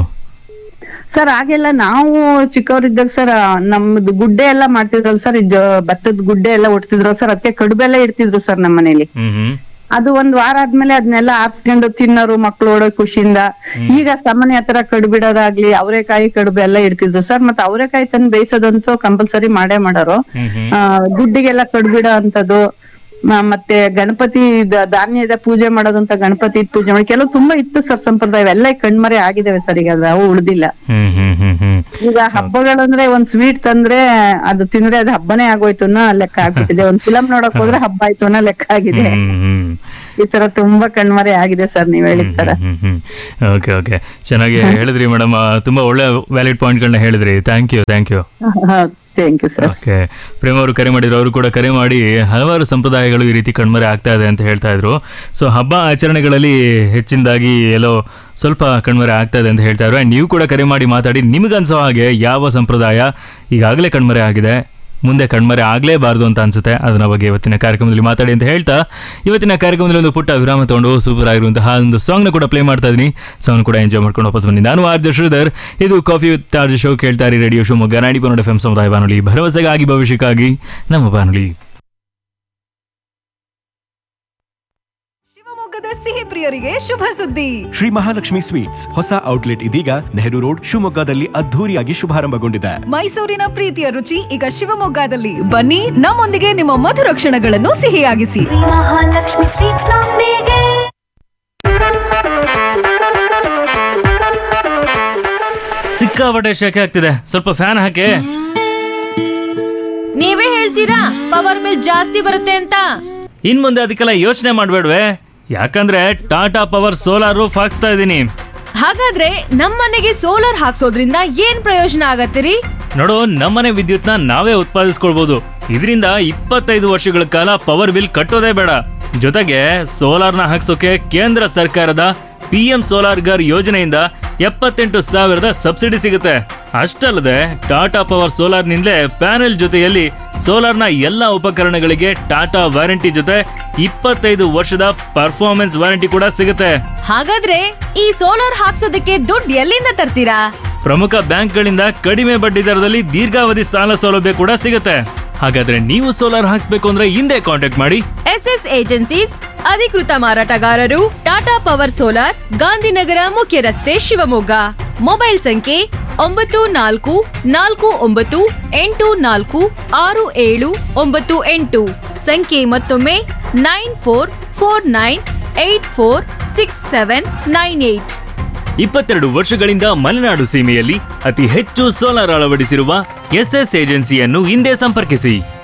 Speaker 11: ಸರ್ ಆಗೆಲ್ಲ ನಾವು ಚಿಕ್ಕವರಿದ್ದಾಗ ಸರ್ ನಮ್ದು ಗುಡ್ಡೆ ಎಲ್ಲ ಮಾಡ್ತಿದ್ರಲ್ಲ ಸರ್ ಭತ್ತದ ಗುಡ್ಡೆ ಎಲ್ಲ ಉಡ್ತಿದ್ರು ಸರ್ ಅದಕ್ಕೆ ಕಡುಬೆಲ್ಲ ಇಡ್ತಿದ್ರು ಸರ್ ನಮ್ಮ ಮನೇಲಿ
Speaker 1: ಹ್ಮ್ ಹ್ಮ್
Speaker 11: ಅದು ಒಂದ್ ವಾರ ಆದ್ಮೇಲೆ ಅದನ್ನೆಲ್ಲ ಆರ್ಸ್ಕೊಂಡು ತಿನ್ನೋರು ಮಕ್ಳು ಓಡೋ ಖುಷಿಯಿಂದ ಈಗ ಸಾಮಾನ್ಯ ಹತ್ರ ಕಡುಬಿಡೋದಾಗ್ಲಿ ಅವರೆಕಾಯಿ ಕಡುಬು ಎಲ್ಲ ಇಡ್ತಿದ್ರು ಸರ್ ಮತ್ತೆ ಅವರೆಕಾಯಿ ತಂದು ಬೇಯಿಸೋದಂತೂ ಕಂಪಲ್ಸರಿ ಮಾಡೇ ಮಾಡೋರು ಆ, ಗುಡ್ಡಿಗೆಲ್ಲ ಕಡುಬಿಡೋ ಅಂತದ್ದು ಮ- ಮತ್ತೆ ಗಣಪತಿ ದ- ಧಾನ್ಯದ ಪೂಜೆ ಮಾಡೋದಂತ ಗಣಪತಿ ಪೂಜೆ ಮಾಡಿ ಕೆಲವು ತುಂಬಾ ಇತ್ತು ಸರ್ ಸಂಪ್ರದಾಯ ಎಲ್ಲ ಕಣ್ಮರೆ ಆಗಿದಾವೆ ಸರ್ ಈಗ ಅವು ಉಳ್ದಿಲ್ಲ
Speaker 1: ಹ್ಮ್ ಹ್ಮ್ ಹ್ಮ್ ಹ್ಮ್
Speaker 11: ಈಗ ಹಬ್ಬಗಳಂದ್ರೆ ಒಂದ್ ಸ್ವೀಟ್ ತಂದ್ರೆ ಅದು ತಿಂದ್ರೆ ಅದು ಹಬ್ಬನೇ ಆಗೋಯ್ತು ಅನ್ನೋ ಲೆಕ್ಕ ಆಗ್ಬಿಟ್ಟಿದೆ ಒಂದ್ ಫಿಲಂ ನೋಡಕ್ ಹೋದ್ರೆ ಹಬ್ಬ ಆಯ್ತು ಅನ್ನೋ ಲೆಕ್ಕ ಆಗಿದೆ
Speaker 1: ಹ್ಮ್ ಹ್ಮ್
Speaker 11: ಈ ತರ ತುಂಬಾ ಕಣ್ಮರೆ ಆಗಿದೆ ಸರ್ ನೀವ್ ಹೇಳಿದ ತರ
Speaker 1: ಹ್ಮ್ ಹ್ಮ್ ಓಕೆ ಓಕೆ ಚೆನ್ನಾಗಿ ಹೇಳಿದ್ರಿ ಮೇಡಮ್ ತುಂಬಾ ಒಳ್ಳೆ ವ್ಯಾಲಿಡ್ ಪಾಯಿಂಟ್ಗಳನ್ನ ಹೇಳಿದ್ರಿ thank you thank you
Speaker 11: thank you sir
Speaker 1: okay Prema ಅವರು ಕರೆ ಮಾಡಿದ್ರು ಅವರು ಕೂಡ ಕರೆ ಮಾಡಿ ಹಲವಾರು ಸಂಪ್ರದಾಯಗಳು ಈ ರೀತಿ ಕಣ್ಮರೆ ಆಗ್ತಾ ಇದೆ ಅಂತ ಹೇಳ್ತಾ ಇದ್ರು ಸೊ ಹಬ್ಬ ಆಚರಣೆಗಳಲ್ಲಿ ಹೆಚ್ಚಿನದಾಗಿ ಎಲ್ಲೋ ಸ್ವಲ್ಪ ಕಣ್ಮರೆ ಆಗ್ತಾ ಇದೆ ಅಂತ ಹೇಳ್ತಾ ಇದ್ರು ಆ್ಯಂಡ್ ನೀವು ಕೂಡ ಕರೆ ಮಾಡಿ ಮಾತಾಡಿ ನಿಮಗನ್ಸೋ ಹಾಗೆ ಯಾವ ಸಂಪ್ರದಾಯ ಈಗಾಗಲೇ ಕಣ್ಮರೆ ಆಗಿದೆ ಮುಂದೆ ಕಣ್ಮರೆ ಆಗಲೇಬಾರ್ದು ಅಂತ ಅನ್ಸುತ್ತೆ ಅದರ ಬಗ್ಗೆ ಇವತ್ತಿನ ಕಾರ್ಯಕ್ರಮದಲ್ಲಿ ಮಾತಾಡಿ ಅಂತ ಹೇಳ್ತಾ ಇವತ್ತಿನ ಕಾರ್ಯಕ್ರಮದಲ್ಲಿ ಒಂದು ಪುಟ್ಟ ವಿರಾಮ ತಗೊಂಡು ಸೂಪರ್ ಆಗಿರುವಂತಹ ಒಂದು ಸಾಂಗ್ನ ಕೂಡ ಪ್ಲೇ ಮಾಡ್ತಾ ಇದ್ದೀನಿ ಸಾಂಗ್ ಕೂಡ ಎಂಜಾಯ್ ಮಾಡ್ಕೊಂಡು ವಾಪಸ್ ಬನ್ನಿ ನಾನು ಆರ್ಜ ಶ್ರೀಧರ್ ಇದು ಕಾಫಿ ವಿತ್ ಆರ್ಜ ಶೋ ಕೇಳ್ತಾ ಇರಿ ರೇಡಿಯೋ ಶಿವಮೊಗ್ಗ ನಾಡಿ ಪನ್ನಡ ಎಫ್ ಎಂ ಸಮುದಾಯ ಬಾನುಲಿ ಭರವಸೆಗಾಗಿ ಭವಿಷ್ಯಕ್ಕಾಗಿ ನಮ್ಮ ಬಾನುಲಿ
Speaker 12: ಶಿವಮೊಗ್ಗದ ಸಿಹಿ ಪ್ರಿಯರಿಗೆ ಶುಭ ಸುದ್ದಿ
Speaker 5: ಶ್ರೀ ಮಹಾಲಕ್ಷ್ಮಿ ಸ್ವೀಟ್ಸ್ ಹೊಸ ಔಟ್ಲೆಟ್ ಇದೀಗ ನೆಹರು ರೋಡ್ ಶಿವಮೊಗ್ಗದಲ್ಲಿ ಅದ್ಧೂರಿಯಾಗಿ ಶುಭಾರಂಭಗೊಂಡಿದೆ
Speaker 12: ಮೈಸೂರಿನ ಪ್ರೀತಿಯ ರುಚಿ ಈಗ ಶಿವಮೊಗ್ಗದಲ್ಲಿ ಬನ್ನಿ ನಮ್ಮೊಂದಿಗೆ ನಿಮ್ಮ ಮಧುರ ಕ್ಷಣಗಳನ್ನು ಸಿಹಿಯಾಗಿಸಿ
Speaker 6: ಮಹಾಲಕ್ಷ್ಮಿ ಸ್ವೀಟ್ಸ್ ನೊಂದಿಗೆ
Speaker 1: ಸಿಕ್ಕಾಪಟ್ಟೆ ಶೆಕೆ ಆಗ್ತಿದೆ ಸ್ವಲ್ಪ ಫ್ಯಾನ್ ಹಾಕಿ
Speaker 13: ನೀವೇ ಹೇಳ್ತೀರಾ ಪವರ್ ಬಿಲ್ ಜಾಸ್ತಿ ಬರುತ್ತೆ ಅಂತ
Speaker 1: ಇನ್ ಮುಂದೆ ಅದಕ್ಕೆಲ್ಲ ಯೋಚನೆ ಮಾಡಬೇಡ್ವೆ ಯಾಕಂದ್ರೆ ಟಾಟಾ ಪವರ್ ಸೋಲಾರ್ ರೂಫ್ ಹಾಕ್ಸ್ತಾ ಇದ್ದೀನಿ
Speaker 13: ಹಾಗಾದ್ರೆ ನಮ್ಮನೆಗೆ ಸೋಲಾರ್ ಹಾಕ್ಸೋದ್ರಿಂದ ಏನ್ ಪ್ರಯೋಜನ ಆಗತ್ತಿರಿ
Speaker 1: ನೋಡು ನಮ್ಮನೆ ವಿದ್ಯುತ್ನ ನಾವೇ ಉತ್ಪಾದಿಸ್ಕೊಳ್ಬಹುದು ಇದರಿಂದ ಇಪ್ಪತ್ತೈದು ವರ್ಷಗಳ ಕಾಲ ಪವರ್ ಬಿಲ್ ಕಟ್ಟೋದೇ ಬೇಡ ಜೊತೆಗೆ ಸೋಲಾರ್ನ ಹಾಕ್ಸೋಕೆ ಕೇಂದ್ರ ಸರ್ಕಾರದ ಪಿ ಎಂ ಸೋಲಾರ್ ಗರ್ ಯೋಜನೆಯಿಂದ ಎಪ್ಪತ್ತೆಂಟು ಸಾವಿರದ ಸಬ್ಸಿಡಿ ಸಿಗುತ್ತೆ ಅಷ್ಟಲ್ಲದೆ ಟಾಟಾ ಪವರ್ ಸೋಲಾರ್ನಿಂದಲೇ ಪ್ಯಾನೆಲ್ ಜೊತೆಯಲ್ಲಿ ಸೋಲಾರ್ನ ಎಲ್ಲ ಉಪಕರಣಗಳಿಗೆ ಟಾಟಾ ವಾರಂಟಿ ಜೊತೆ ಇಪ್ಪತ್ತೈದು ವರ್ಷದ ಪರ್ಫಾರ್ಮೆನ್ಸ್ ವಾರಂಟಿ ಕೂಡ ಸಿಗುತ್ತೆ
Speaker 13: ಹಾಗಾದ್ರೆ ಈ ಸೋಲಾರ್ ಹಾಕ್ಸೋದಕ್ಕೆ ದುಡ್ಡು ಎಲ್ಲಿಂದ ತರ್ತೀರಾ
Speaker 1: ಪ್ರಮುಖ ಬ್ಯಾಂಕ್ಗಳಿಂದ ಕಡಿಮೆ ಬಡ್ಡಿ ದರದಲ್ಲಿ ದೀರ್ಘಾವಧಿ ಸಾಲ ಸೌಲಭ್ಯ ಕೂಡ ಸಿಗುತ್ತೆ ಹಾಗಾದ್ರೆ ನೀವು ಸೋಲಾರ್ ಹಾಕ್ಸ್ಬೇಕು ಅಂದ್ರೆ ಹಿಂದೆ ಕಾಂಟ್ಯಾಕ್ಟ್ ಮಾಡಿ
Speaker 13: ಎಸ್ ಎಸ್ ಏಜೆನ್ಸೀಸ್ ಅಧಿಕೃತ ಮಾರಾಟಗಾರರು ಟಾಟಾ ಪವರ್ ಸೋಲಾರ್ ಗಾಂಧಿನಗರ ಮುಖ್ಯ ರಸ್ತೆ ಶಿವಮೊಗ್ಗ ಮೊಬೈಲ್ ಸಂಖ್ಯೆ ಒಂಬತ್ತು ನಾಲ್ಕು ನಾಲ್ಕು ಒಂಬತ್ತು ಎಂಟು ನಾಲ್ಕು ಆರು ಏಳು ಒಂಬತ್ತು ಎಂಟು ಸಂಖ್ಯೆ ಮತ್ತೊಮ್ಮೆ nine four four nine eight four six seven nine eight
Speaker 1: ಇಪ್ಪತ್ತೆರಡು ವರ್ಷಗಳಿಂದ ಮಲೆನಾಡು ಸೀಮೆಯಲ್ಲಿ ಅತಿ ಹೆಚ್ಚು ಸೋಲಾರ್ ಅಳವಡಿಸಿರುವ ಎಸ್ಎಸ್ ಏಜೆನ್ಸಿಯನ್ನು ಹಿಂದೆ ಸಂಪರ್ಕಿಸಿ